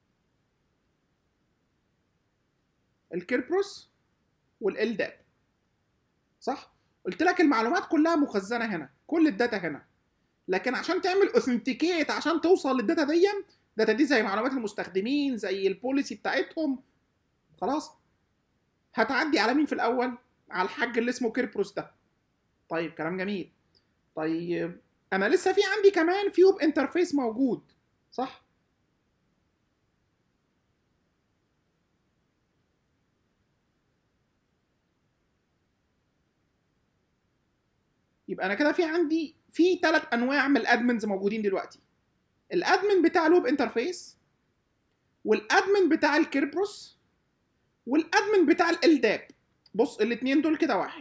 الكيربروس والالداب صح قلت لك المعلومات كلها مخزنه هنا كل الداتا هنا لكن عشان تعمل اوثنتيكيت عشان توصل للداتا دي الداتا دي زي معلومات المستخدمين زي البوليسي بتاعتهم خلاص هتعدي على مين في الاول على الحاج اللي اسمه كيربروس ده طيب كلام جميل طيب انا لسه في عندي كمان فيوب انترفيس موجود صح يبقى انا كده في عندي في ثلاث انواع من الادمنز موجودين دلوقتي الادمن بتاع لوب انترفيس والادمن بتاع الكيربروس والادمن بتاع الالداب بص الاثنين دول كده واحد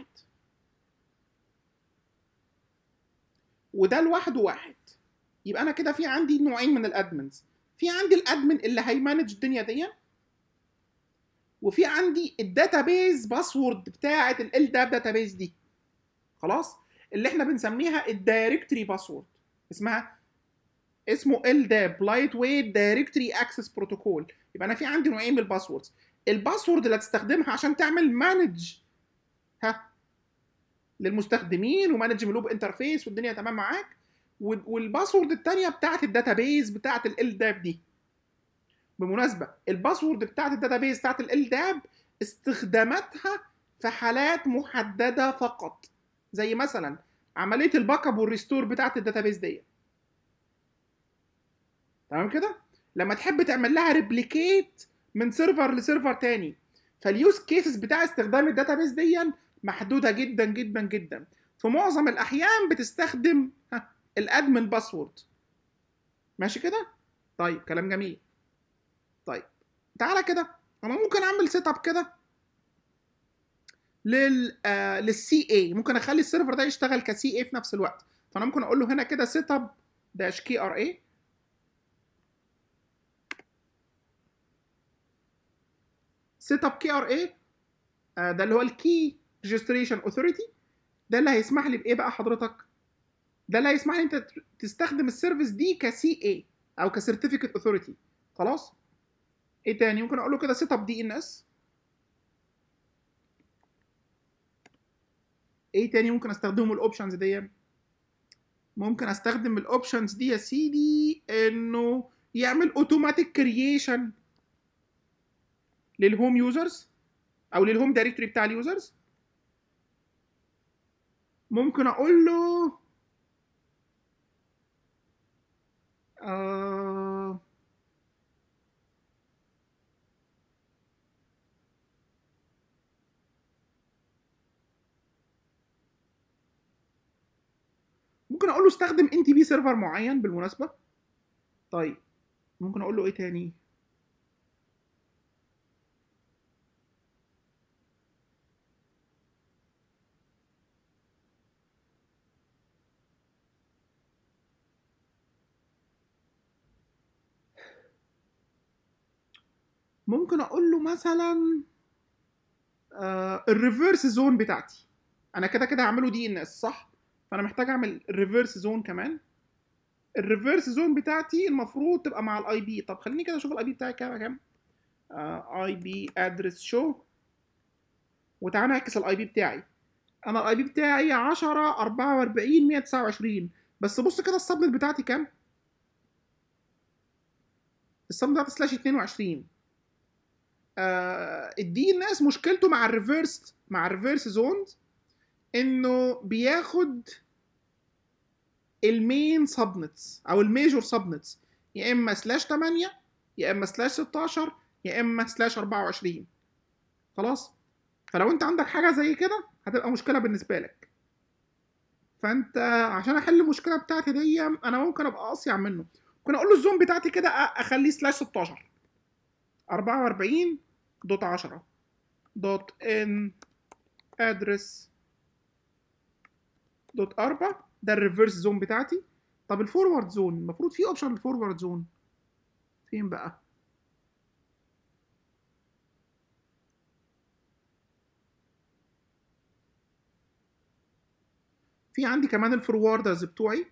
وده لوحده واحد يبقى انا كده في عندي نوعين من الادمنز في عندي الادمن اللي هيمانج الدنيا دي وفي عندي الداتابيز باسورد بتاعه الالداب داتابيز دي خلاص اللي احنا بنسميها الدايركتري باسورد اسمها اسمه LDAP لايت ويت دايركتري اكسس بروتوكول يبقى انا في عندي نوعين من الباسوردز الباسورد اللي هتستخدمها عشان تعمل مانج ها للمستخدمين ومانج لوب انترفيس والدنيا تمام معاك وال- والباسورد الثانيه بتاعت الداتابيز بتاعت ال داب دي بالمناسبه الباسورد بتاعت الداتابيز بتاعت ال داب استخداماتها في حالات محدده فقط زي مثلا عمليه الباك اب والريستور بتاعت الداتابيز دي تمام كده لما تحب تعمل لها ريبليكيت من سيرفر لسيرفر تاني فاليوز كيسز بتاع استخدام الداتابيز دي محدوده جدا جدا جدا في معظم الاحيان بتستخدم ها، الادمن باسورد ماشي كده طيب كلام جميل طيب تعالى كده انا ممكن اعمل سيت اب كده لل آه للسي اي ممكن اخلي السيرفر ده يشتغل كسي اي في نفس الوقت فانا ممكن اقول له هنا كده سيت اب داش كي ار اي سيت اب كي ار اي ده اللي هو الكي ريجستريشن اوثوريتي ده اللي هيسمح لي بايه بقى حضرتك ده اللي هيسمح لي انت تستخدم السيرفيس دي كسي اي او كسيرتيفيكت اوثوريتي خلاص ايه تاني ممكن اقول له كده سيت اب دي ان اس ايه تاني ممكن استخدمه الاوبشنز دي ممكن استخدم الاوبشنز دي يا سيدي انه يعمل اوتوماتيك كرييشن للهوم يوزرز او للهوم دايركتوري بتاع اليوزرز ممكن اقول له آه ممكن اقول له استخدم ان تي بي سيرفر معين بالمناسبه طيب ممكن اقول له ايه تاني ممكن اقول له مثلا آه الريفرس زون بتاعتي انا كده كده هعمله دي ان اس صح فانا محتاج اعمل الريفرس زون كمان الريفرس زون بتاعتي المفروض تبقى مع الاي بي طب خليني كده اشوف الاي بي بتاعي كام كام اي بي ادرس شو وتعالى نعكس الاي بي بتاعي انا الاي بي بتاعي 10 44 129 بس بص كده السبنت بتاعتي كام السبنت بتاعتي سلاش 22 آه الدي ان اس مشكلته مع الريفرس مع الريفرس زونز انه بياخد المين سبنتس او الميجور سبنتس يا اما سلاش 8 يا اما سلاش 16 يا اما سلاش 24 خلاص فلو انت عندك حاجه زي كده هتبقى مشكله بالنسبه لك فانت عشان احل المشكله بتاعتي دي انا ممكن ابقى اصيع منه ممكن اقول له الزوم بتاعتي كده أ- اخليه سلاش 16 44 دوت 10 دوت ان ادرس دوت 4 ده الريفرس زون بتاعتي طب الفورورد زون المفروض في اوبشن للفورورد زون فين بقى في عندي كمان الفوروردرز بتوعي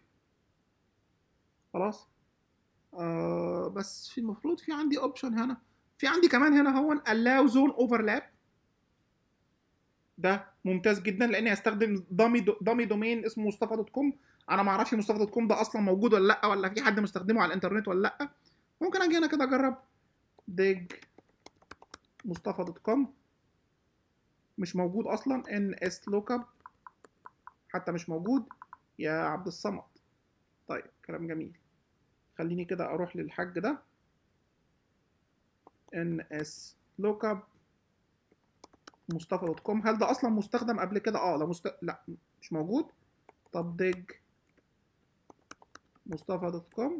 خلاص آه بس في المفروض في عندي اوبشن هنا في عندي كمان هنا هو allow zone overlap ده ممتاز جدا لاني هستخدم دامي دو دامي دومين اسمه مصطفى دوت كوم انا ما اعرفش مصطفى دوت كوم ده اصلا موجود ولا لا ولا في حد مستخدمه على الانترنت ولا لا ممكن اجي هنا كده اجرب ديج مصطفى دوت كوم مش موجود اصلا ان اس لوك اب حتى مش موجود يا عبد الصمد طيب كلام جميل خليني كده اروح للحاج ده ان اس لوك اب مصطفى دوت كوم هل ده اصلا مستخدم قبل كده اه ده مست... لا مش موجود طب ديج مصطفى دوت كوم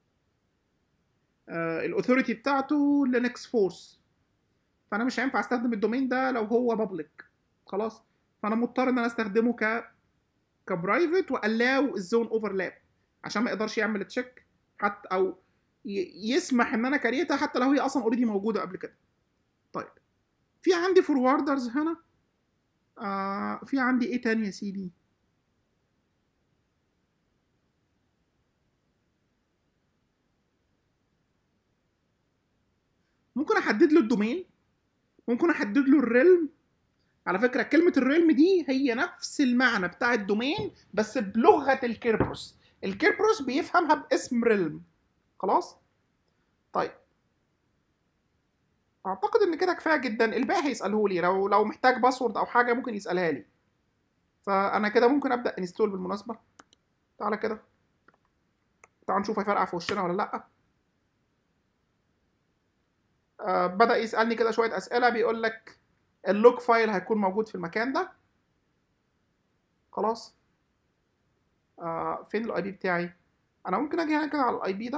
آه الاوثوريتي بتاعته لينكس فورس فانا مش هينفع استخدم الدومين ده لو هو بابليك خلاص فانا مضطر ان انا استخدمه ك كبرايفت والاو الزون اوفرلاب عشان ما يقدرش يعمل تشيك حتى او ي... يسمح ان انا كريتها حتى لو هي اصلا اوريدي موجوده قبل كده طيب في عندي فوروردرز هنا آه في عندي ايه تاني يا سيدي ممكن احدد له الدومين ممكن احدد له الريلم على فكره كلمه الريلم دي هي نفس المعنى بتاع الدومين بس بلغه الكيربروس الكيربروس بيفهمها باسم ريلم خلاص طيب اعتقد ان كده كفايه جدا الباقي هيساله لي لو لو محتاج باسورد او حاجه ممكن يسالها لي فانا كده ممكن ابدا انستول بالمناسبه تعالى كده تعال نشوف هيفرقع في وشنا ولا لا آه بدا يسالني كده شويه اسئله بيقول لك اللوج فايل هيكون موجود في المكان ده خلاص آه فين الاي بي بتاعي انا ممكن اجي هنا كده على الاي بي ده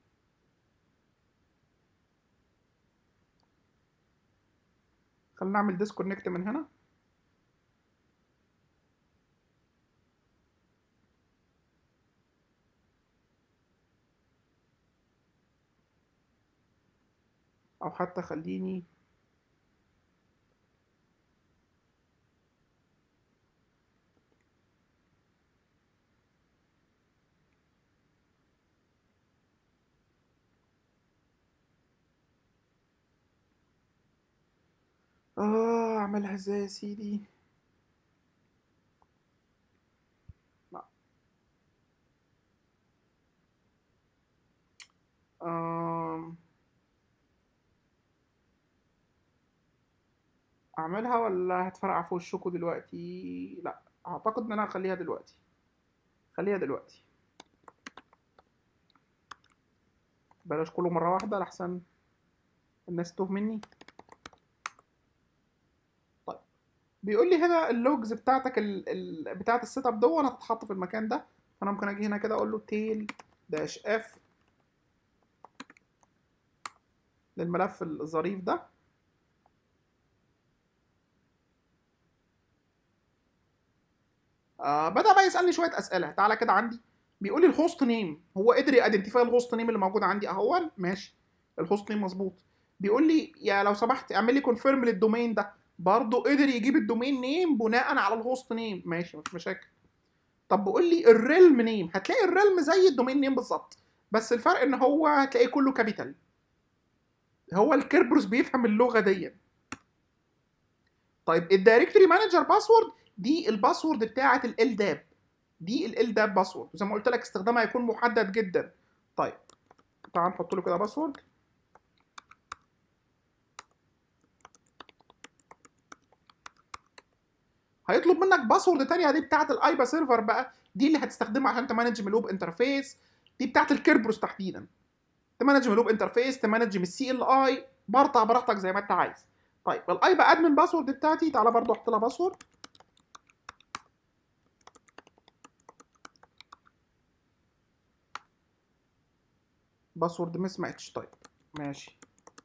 خلينا نعمل ديسكونكت من هنا او حتى خليني اه اعملها ازاي يا سيدي لا آم. اعملها ولا هتفرقع في وشكوا دلوقتي لا اعتقد ان انا هخليها دلوقتي خليها دلوقتي بلاش كله مرة واحدة لحسن الناس تتوه مني طيب بيقول لي هنا اللوجز بتاعتك ال... ال... بتاعت السيت اب دون هتتحط في المكان ده فانا ممكن اجي هنا كده اقول له تيل داش اف للملف الظريف ده آه بدا بقى يسالني شويه اسئله تعالى كده عندي بيقول لي الهوست نيم هو قدر يايدنتيفاي الهوست نيم اللي موجود عندي اهو ماشي الهوست نيم مظبوط بيقول لي يا لو سمحت اعمل لي كونفيرم للدومين ده برضه قدر يجيب الدومين نيم بناء على الهوست نيم ماشي مفيش مشاكل طب بيقول لي الريلم نيم هتلاقي الريلم زي الدومين نيم بالظبط بس الفرق ان هو هتلاقيه كله كابيتال هو الكيربروس بيفهم اللغه دي طيب الدايركتوري مانجر باسورد دي الباسورد بتاعه ال داب دي ال داب باسورد وزي ما قلت لك استخدامها هيكون محدد جدا طيب تعال نحط له كده باسورد هيطلب منك باسورد تانية دي بتاعه الايبا سيرفر بقى دي اللي هتستخدمها عشان تمانج من الويب انترفيس دي بتاعه الكيربروس تحديدا تمانج من الويب انترفيس تمانج من السي ال اي برطع براحتك زي ما انت عايز طيب الايبا ادمن باسورد بتاعتي تعالى برضو احط لها باسورد باسورد مس ماتش طيب ماشي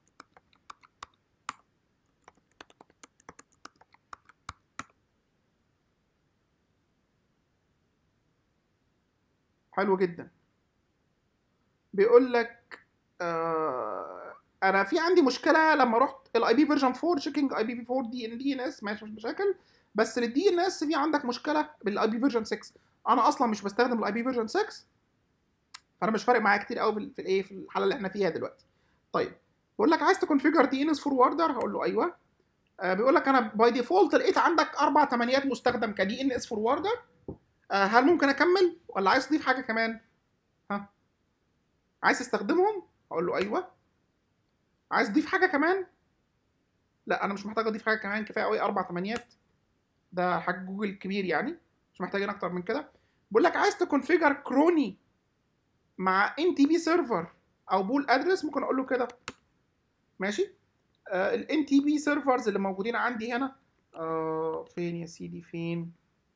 حلو جدا بيقول لك آه انا في عندي مشكله لما رحت الاي بي فيرجن 4 تشيكينج اي بي في 4 دي ان دي ان اس ماشي مش مشاكل بس للدي ان اس في عندك مشكله بالاي بي فيرجن 6 انا اصلا مش بستخدم الاي بي فيرجن 6 فانا مش فارق معايا كتير قوي في الايه في الحاله اللي احنا فيها دلوقتي طيب بيقول لك عايز تكونفيجر دي ان اس فوروردر هقول له ايوه آه بيقول لك انا باي ديفولت لقيت عندك اربع تمانيات مستخدم كدي ان اس فوروردر آه هل ممكن اكمل ولا عايز تضيف حاجه كمان ها عايز تستخدمهم هقول له ايوه عايز تضيف حاجه كمان لا انا مش محتاج اضيف حاجه كمان كفايه قوي اربع تمانيات ده حاجه جوجل كبير يعني مش محتاجين اكتر من كده بيقول لك عايز تكونفيجر كروني مع ان تي بي سيرفر او بول ادرس ممكن اقول له كده ماشي الان تي بي سيرفرز اللي موجودين عندي هنا آه فين يا سيدي فين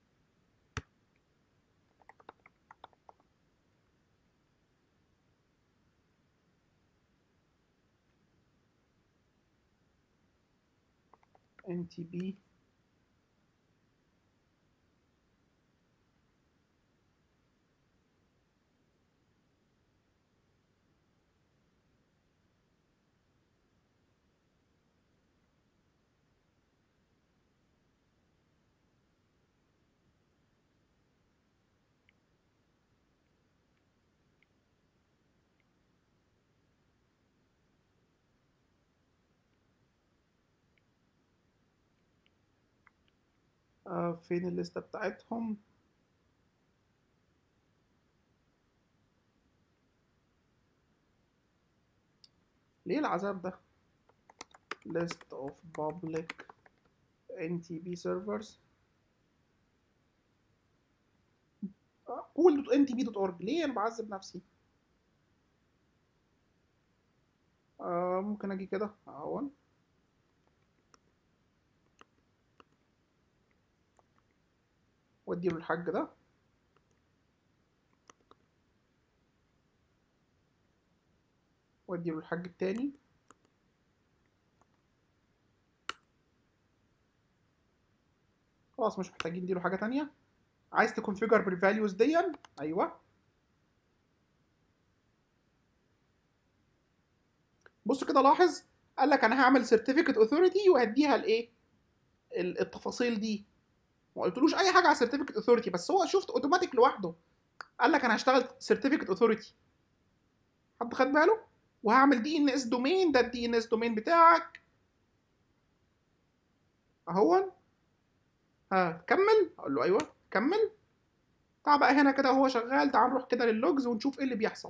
ان تي بي آه فين الليسته بتاعتهم ليه العذاب ده list of public ntb servers قول دوت ntb دوت org ليه انا بعذب نفسي آه ممكن اجي كده اهون وادي له الحاج ده وادي له الحاج التاني خلاص مش محتاجين نديله حاجه تانية عايز تكونفيجر بالفاليوز دي ايوه بص كده لاحظ قال لك انا هعمل سيرتيفيكت اوثوريتي وهديها الايه التفاصيل دي ما قلتلوش اي حاجه على سيرتيفيكت اوثوريتي بس هو شفت اوتوماتيك لوحده قال لك انا هشتغل سيرتيفيكت اوثوريتي حد خد باله وهعمل دي ان اس دومين ده الدي ان اس دومين بتاعك اهون ها كمل اقول له ايوه كمل تعال بقى هنا كده وهو شغال تعال نروح كده لللوجز ونشوف ايه اللي بيحصل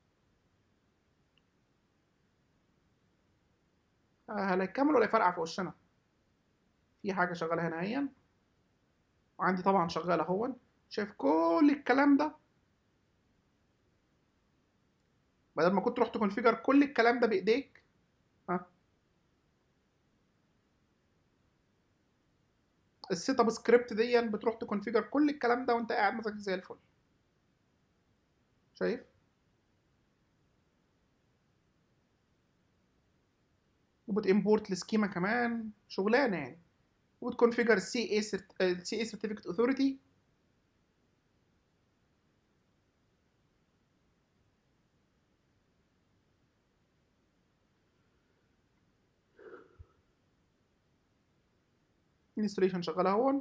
هل هيكمل ولا يفرقع في وشنا في حاجه شغاله هنا اهي وعندي طبعا شغال اهون شايف كل الكلام ده بدل ما كنت رحت تكونفيجر كل الكلام ده بايديك ها السيت اب سكريبت دي بتروح تكونفيجر كل الكلام ده وانت قاعد مثلا زي الفل شايف وبتimporت السكيما كمان شغلانه يعني وبتكونفيجر السي اي السي اي سيرتيفيكت اوثوريتي انستليشن شغاله اهون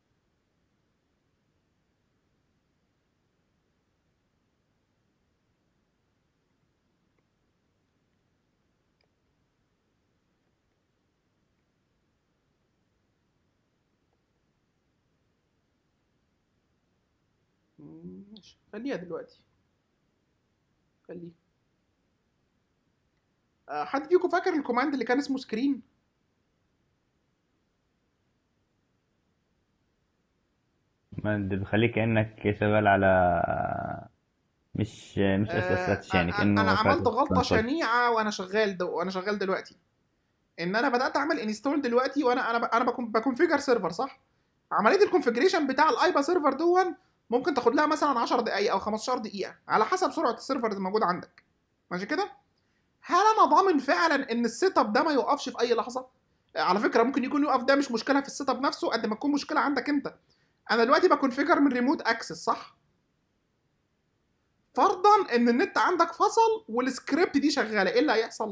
ماشي خليها دلوقتي خليها أه حد فيكم فاكر الكوماند اللي كان اسمه سكرين ما ده بيخليك كأنك شغال على مش مش اس اس اتش يعني آه كأنه انا عملت فاتح غلطه console. شنيعه وانا شغال دو وانا شغال دلوقتي ان انا بدات اعمل انستول دلوقتي وانا انا ب- انا بكون بكونفيجر سيرفر صح عمليه الكونفيجريشن بتاع الايبا سيرفر دون ممكن تاخد لها مثلا 10 دقائق او 15 دقيقه على حسب سرعه السيرفر اللي موجود عندك ماشي كده هل انا ضامن فعلا ان السيت اب ده ما يوقفش في اي لحظه على فكره ممكن يكون يقف ده مش مشكله في السيت اب نفسه قد ما تكون مشكله عندك انت انا دلوقتي بكونفيجر من ريموت اكسس صح فرضا ان النت عندك فصل والسكريبت دي شغاله ايه اللي هيحصل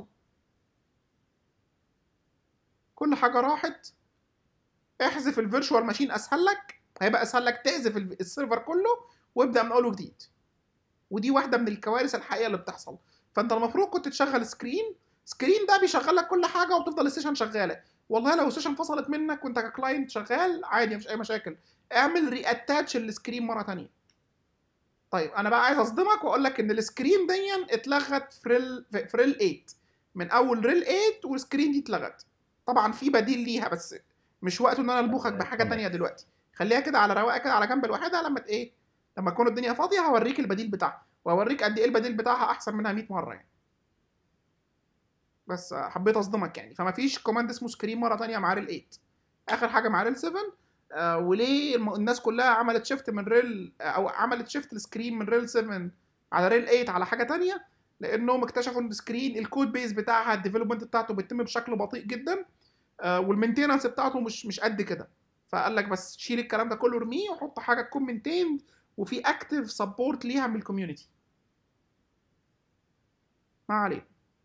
كل حاجه راحت احذف الفيرتشوال ماشين اسهل لك هيبقى اسهل لك تحذف ال- السيرفر كله وابدا من اول وجديد ودي واحده من الكوارث الحقيقيه اللي بتحصل فانت المفروض كنت تشغل سكرين سكرين ده بيشغل لك كل حاجه وتفضل السيشن شغاله والله لو السيشن فصلت منك وانت ككلاينت شغال عادي مفيش اي مشاكل اعمل ري اتاتش السكرين مره تانية طيب انا بقى عايز اصدمك واقول لك ان السكرين دي اتلغت في ريل في ريل 8 من اول ريل 8 والسكرين دي اتلغت طبعا في بديل ليها بس مش وقته ان انا البوخك بحاجه تانية دلوقتي خليها كده على رواقه كده على جنب لوحدها لما ت- ايه لما تكون الدنيا فاضيه هوريك البديل بتاعها وهوريك قد ايه البديل بتاعها احسن منها 100 مره يعني بس آه، حبيت اصدمك يعني فما فيش كوماند اسمه سكرين مره تانية مع ريل 8 اخر حاجه مع ريل 7 آه وليه الم- الناس كلها عملت شيفت من ريل او عملت شيفت السكرين من ريل 7 على ريل 8 على حاجه تانية لانهم اكتشفوا ان السكرين الكود بيز بتاعها الديفلوبمنت بتاعته بيتم بشكل بطيء جدا آه والمينتيننس بتاعته مش مش قد كده فقال لك بس شيل الكلام ده كله ارميه وحط حاجه تكون مينتيند وفي اكتف سبورت ليها من الكوميونتي ما علينا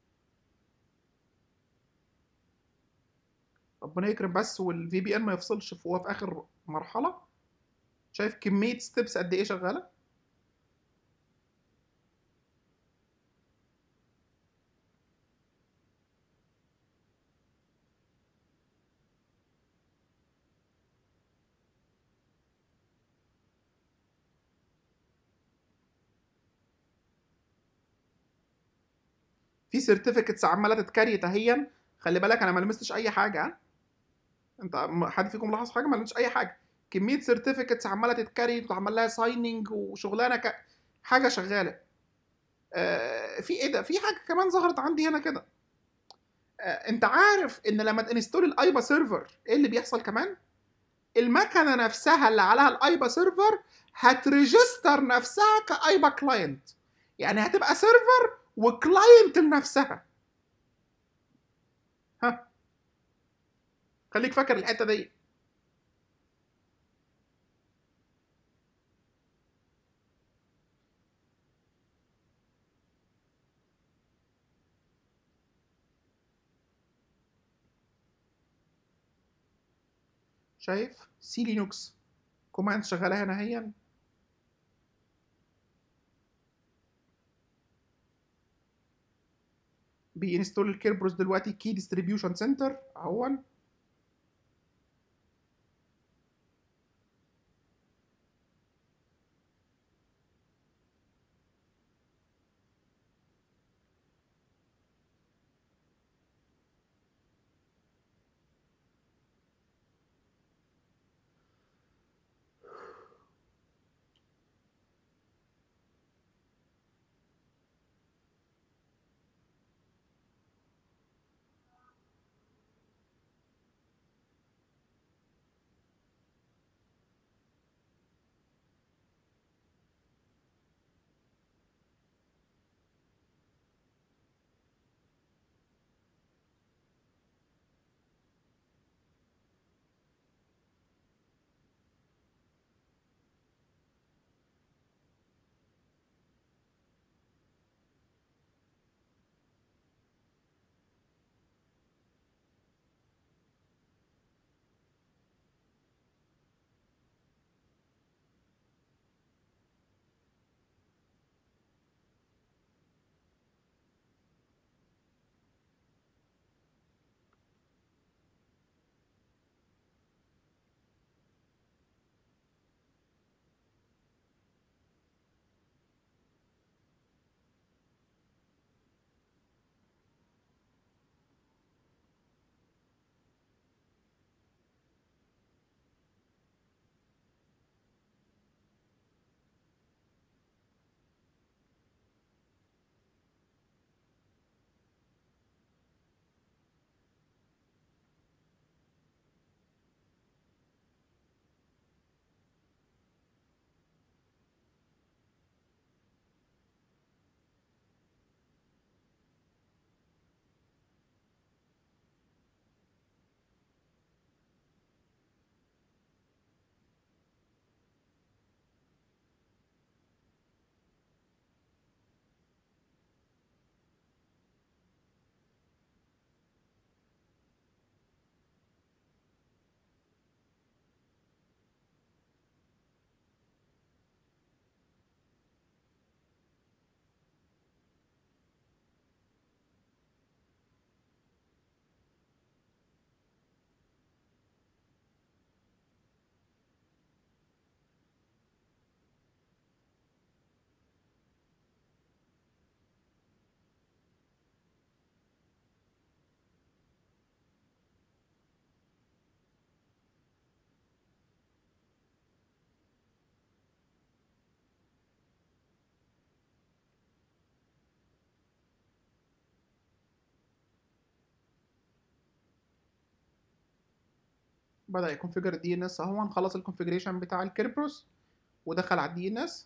ربنا يكرم بس والفي بي ان ما يفصلش في- وهو في اخر مرحله شايف كميه ستيبس قد ايه شغاله في سيرتيفيكتس عماله تتكريت اهيا خلي بالك انا ما لمستش اي حاجه ها انت م- حد فيكم لاحظ حاجه ما لمستش اي حاجه كميه سيرتيفيكتس عماله تتكريت وعمل لها سايننج وشغلانه ك... حاجه شغاله آه في ايه ده في حاجه كمان ظهرت عندي هنا كده آه انت عارف ان لما تنستول الايبا سيرفر ايه اللي بيحصل كمان المكنه نفسها اللي عليها الايبا سيرفر هتريجستر نفسها كايبا كلاينت يعني هتبقى سيرفر وكلاينت لنفسها ها خليك فاكر الحته دي شايف سي لينوكس كوماند شغاله هنا اهي بينستول الكيربروس دلوقتي كي ديستريبيوشن سنتر اهون بدأ يكونفيجر الدي ان اس اهو خلص الكونفيجريشن بتاع الكيربروس ودخل على الدي ان اس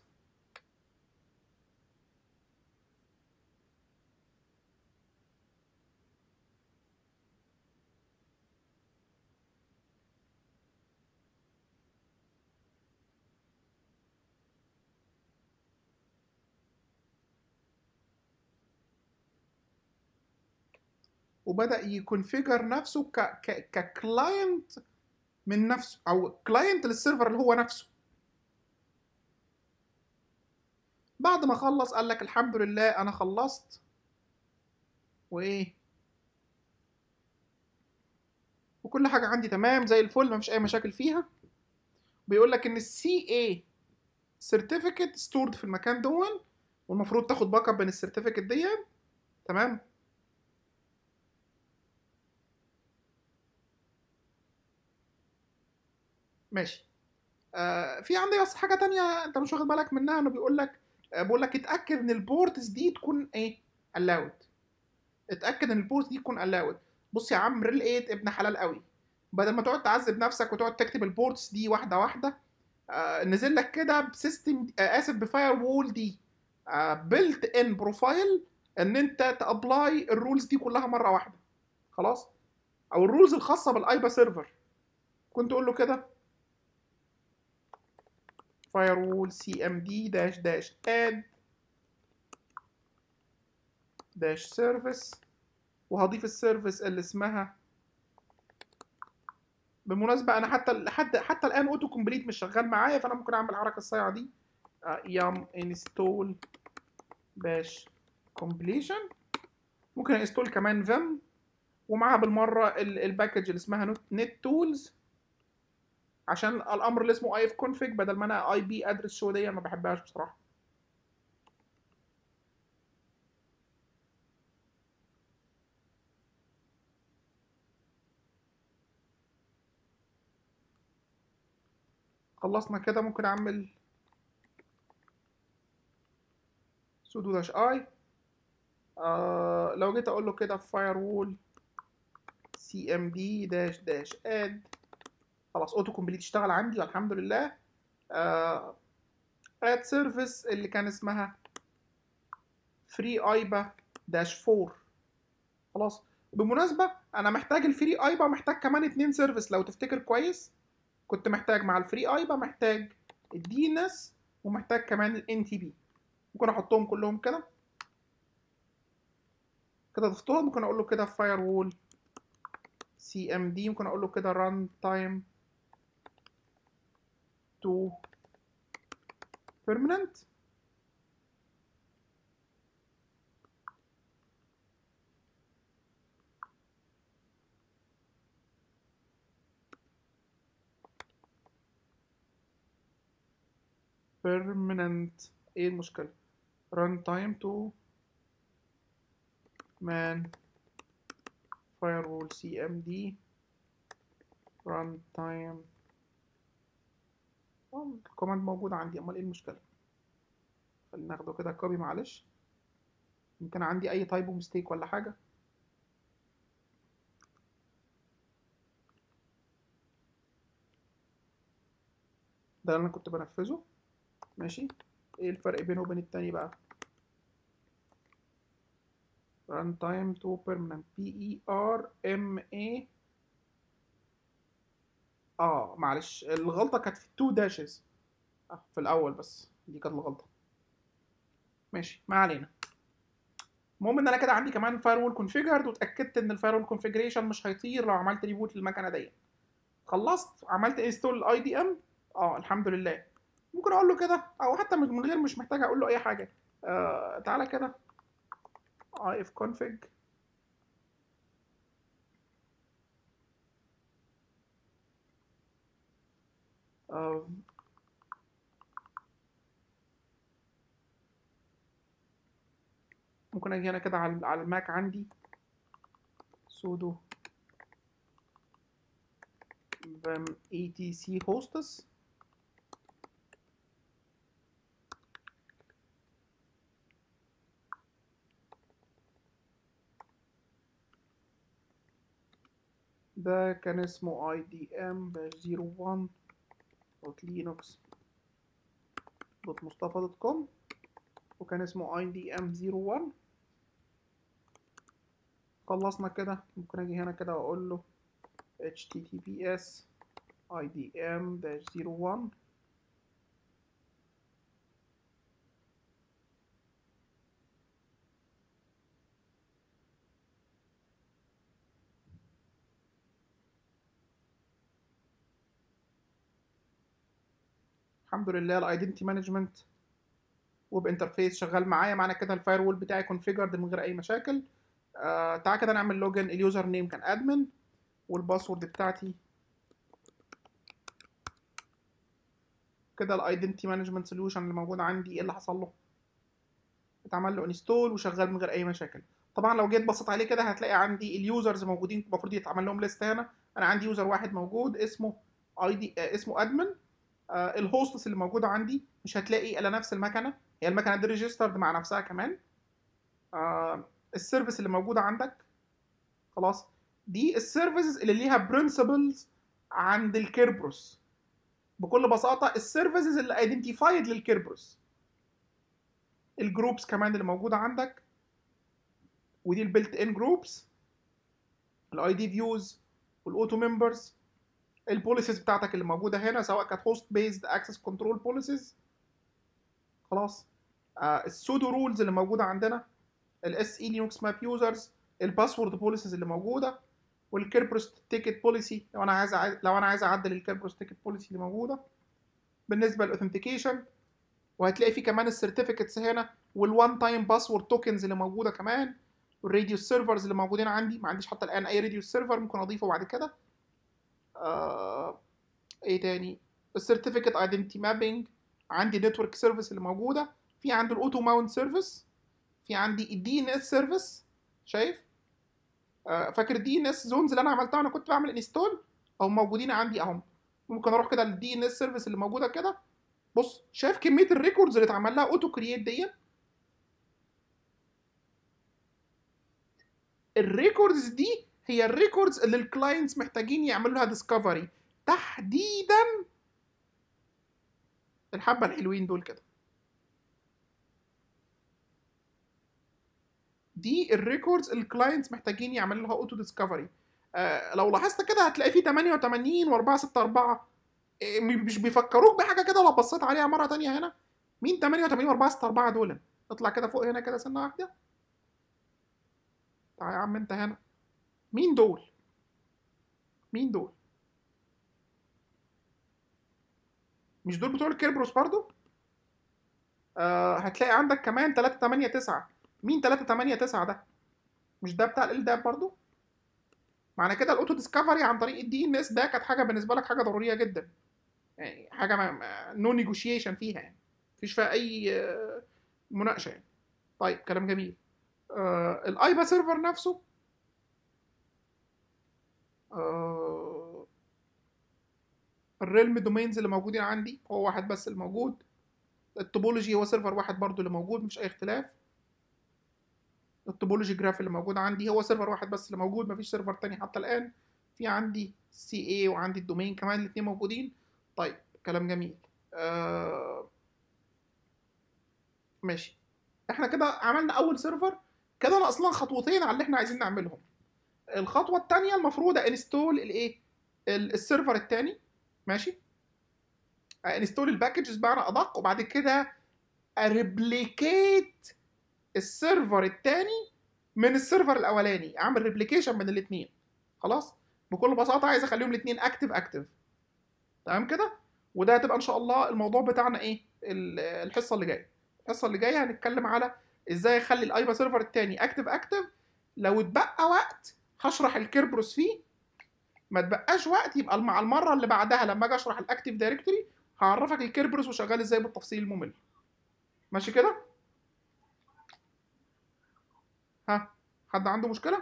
وبدأ يكونفيجر نفسه ك ك ككلاينت من نفسه او كلاينت للسيرفر اللي هو نفسه بعد ما خلص قال لك الحمد لله انا خلصت وايه وكل حاجه عندي تمام زي الفل مفيش اي مشاكل فيها بيقول لك ان السي اي سيرتيفيكت ستورد في المكان دون والمفروض تاخد باك اب من السيرتيفيكت دي تمام ماشي آه في عندي بس حاجه تانية انت مش واخد بالك منها انه بيقول لك آه بيقول لك اتاكد ان البورتس دي تكون ايه allowed اتاكد ان البورتس دي تكون allowed بص يا عم ريل 8 ابن حلال قوي بدل ما تقعد تعذب نفسك وتقعد تكتب البورتس دي واحده واحده آه نزل لك كده بسيستم آه اسف بفاير وول دي بيلت ان بروفايل ان انت تابلاي الرولز دي كلها مره واحده خلاص او الرولز الخاصه بالايبا سيرفر كنت اقول له كده firewall cmd dash dash add dash service وهضيف السيرفيس اللي اسمها بالمناسبة أنا حتى لحد حتى الآن أوتو كومبليت مش شغال معايا فأنا ممكن أعمل الحركة الصايعة دي يام انستول باش كومبليشن ممكن انستول كمان فيم ومعاها بالمرة الباكج اللي اسمها نت تولز عشان الامر اللي اسمه اي اف كونفيج بدل ما انا اي بي ادرس شو دي ما بحبهاش بصراحه خلصنا كده ممكن اعمل سودو داش اي آه لو جيت اقول له كده فاير وول سي ام دي داش داش اد خلاص اوتو كومبليت اشتغل عندي والحمد لله اد سيرفيس اللي كان اسمها فري ايبا داش 4 خلاص بالمناسبة أنا محتاج الفري ايبا ومحتاج كمان اتنين سيرفيس لو تفتكر كويس كنت محتاج مع الفري ايبا محتاج الدي ان اس ومحتاج كمان الان تي بي ممكن احطهم كلهم كده كده ضفتهم ممكن اقول له كده فاير وول سي ام دي ممكن اقول له كده ران تايم to permanent permanent ايه المشكلة run time to man firewall cmd run time الكوماند موجود عندي امال ايه المشكله خلينا ناخده كده كوبي معلش يمكن عندي اي تايبو ميستيك ولا حاجه ده اللي انا كنت بنفذه ماشي ايه الفرق بينه وبين التاني بقى run time to permanent p e r m a اه معلش الغلطة كانت في التو داشز اه في الأول بس دي كانت الغلطة ماشي ما علينا المهم ان انا كده عندي كمان فاير كونفيجرد واتاكدت ان الفاير كونفيجريشن مش هيطير لو عملت ريبوت للمكنه دي خلصت عملت انستول الاي دي ام اه الحمد لله ممكن اقول له كده او حتى من غير مش محتاج اقول له اي حاجه آه تعالى كده اي اف config آه ممكن اجي هنا كده على على الماك عندي sudo vim etc hostess ده كان اسمه idm dash 01 دوت لينوكس دوت مصطفى دوت كوم وكان اسمه idm 01 خلصنا كده ممكن اجي هنا كده واقول له https idm dash 01 الحمد لله الايدنتي مانجمنت ويب انترفيس شغال معايا معنى كده الفاير وول بتاعي كونفيجرد من غير اي مشاكل آه تعالى كده نعمل لوجن اليوزر نيم كان ادمن والباسورد بتاعتي كده الايدنتي مانجمنت سوليوشن اللي موجود عندي ايه اللي حصل له اتعمل له انستول وشغال من غير اي مشاكل طبعا لو جيت بصيت عليه كده هتلاقي عندي اليوزرز موجودين المفروض يتعمل لهم ليست هنا انا عندي يوزر واحد موجود اسمه اي دي اسمه ادمن الهوستس اللي موجوده عندي مش هتلاقي الا نفس المكنه هي المكنه دي ريجسترد مع نفسها كمان آه السيرفيس اللي موجوده عندك خلاص دي السيرفيسز اللي ليها برنسبلز عند الكيربروس بكل بساطه السيرفيسز اللي ايدنتيفايد للكيربروس الجروبس كمان اللي موجوده عندك ودي البيلت ان جروبس الاي دي فيوز والاوتو ممبرز البوليسيز بتاعتك اللي موجوده هنا سواء كانت هوست بيزد اكسس كنترول بوليسيز خلاص آه السودو رولز اللي موجوده عندنا الاس اي لينكس ماب يوزرز الباسورد بوليسيز اللي موجوده والكيربروس تيكت بوليسي لو انا عايز أع... لو انا عايز اعدل الكيربروس تيكت بوليسي اللي موجوده بالنسبه للاوثنتيكيشن وهتلاقي في كمان السيرتيفيكتس هنا والوان تايم باسورد توكنز اللي موجوده كمان والراديو سيرفرز اللي موجودين عندي ما عنديش حتى الان اي راديو سيرفر ممكن اضيفه بعد كده آه... ايه تاني السيرتيفيكت ايدنتي مابينج عندي نتورك سيرفيس اللي موجوده في عندي الاوتو ماونت سيرفيس في عندي الدي ان اس سيرفيس شايف آه فاكر الدي ان اس زونز اللي انا عملتها انا كنت بعمل انستول او موجودين عندي اهم ممكن اروح كده للدي ان اس سيرفيس اللي موجوده كده بص شايف كميه الريكوردز اللي اتعمل لها اوتو كرييت دي الريكوردز دي هي الريكوردز اللي الكلاينتس محتاجين يعملوا لها ديسكفري تحديدا الحبه الحلوين دول كده دي الريكوردز الكلاينتس محتاجين يعملوا لها اوتو ديسكفري آه لو لاحظت كده هتلاقي في 88 و464 إيه مش بيفكروك بحاجه كده لو بصيت عليها مره تانية هنا مين 88 و464 دول اطلع كده فوق هنا كده سنه واحده تعال يا عم انت هنا مين دول مين دول مش دول بتوع الكيربروس برضو آه هتلاقي عندك كمان 389 مين 389 ده مش ده بتاع ال داب برضو معنى كده الاوتو ديسكفري عن طريق الدي ان اس ده كانت حاجه بالنسبه لك حاجه ضروريه جدا يعني حاجه نو نيجوشيشن فيها يعني مفيش فيها اي مناقشه يعني طيب كلام جميل آه الايبا سيرفر نفسه آه الريلم دومينز اللي موجودين عندي هو واحد بس اللي موجود التوبولوجي هو سيرفر واحد برضو اللي موجود مفيش اي اختلاف التوبولوجي جراف اللي موجود عندي هو سيرفر واحد بس اللي موجود مفيش سيرفر تاني حتى الان في عندي سي اي وعندي الدومين كمان الاثنين موجودين طيب كلام جميل آه... ماشي احنا كده عملنا اول سيرفر كده ناقصنا خطوتين على اللي احنا عايزين نعملهم الخطوه الثانيه المفروض انستول الايه السيرفر الثاني ماشي انستول الباكجز بمعنى ادق وبعد كده اريبليكيت السيرفر الثاني من السيرفر الاولاني اعمل ريبليكيشن من الاثنين خلاص بكل بساطه عايز اخليهم الاثنين اكتف اكتف تمام كده وده هتبقى ان شاء الله الموضوع بتاعنا ايه الحصه اللي جايه الحصه اللي جايه هنتكلم على ازاي اخلي الايبا سيرفر الثاني اكتف اكتف لو اتبقى وقت هشرح الكيربروس فيه ما تبقاش وقت يبقى مع المره اللي بعدها لما اجي اشرح الاكتف دايركتوري هعرفك الكيربروس وشغال ازاي بالتفصيل الممل ماشي كده ها حد عنده مشكله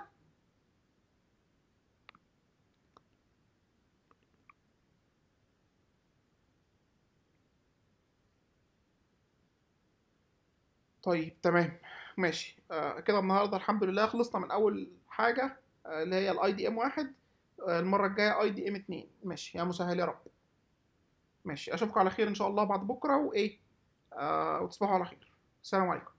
طيب تمام ماشي آه كده النهارده الحمد لله خلصنا من اول حاجه آه اللي هي الاي دي ام واحد آه المره الجايه اي دي ام اتنين ماشي يا مسهل يا رب ماشي اشوفكم على خير ان شاء الله بعد بكره وايه آه وتصبحوا على خير السلام عليكم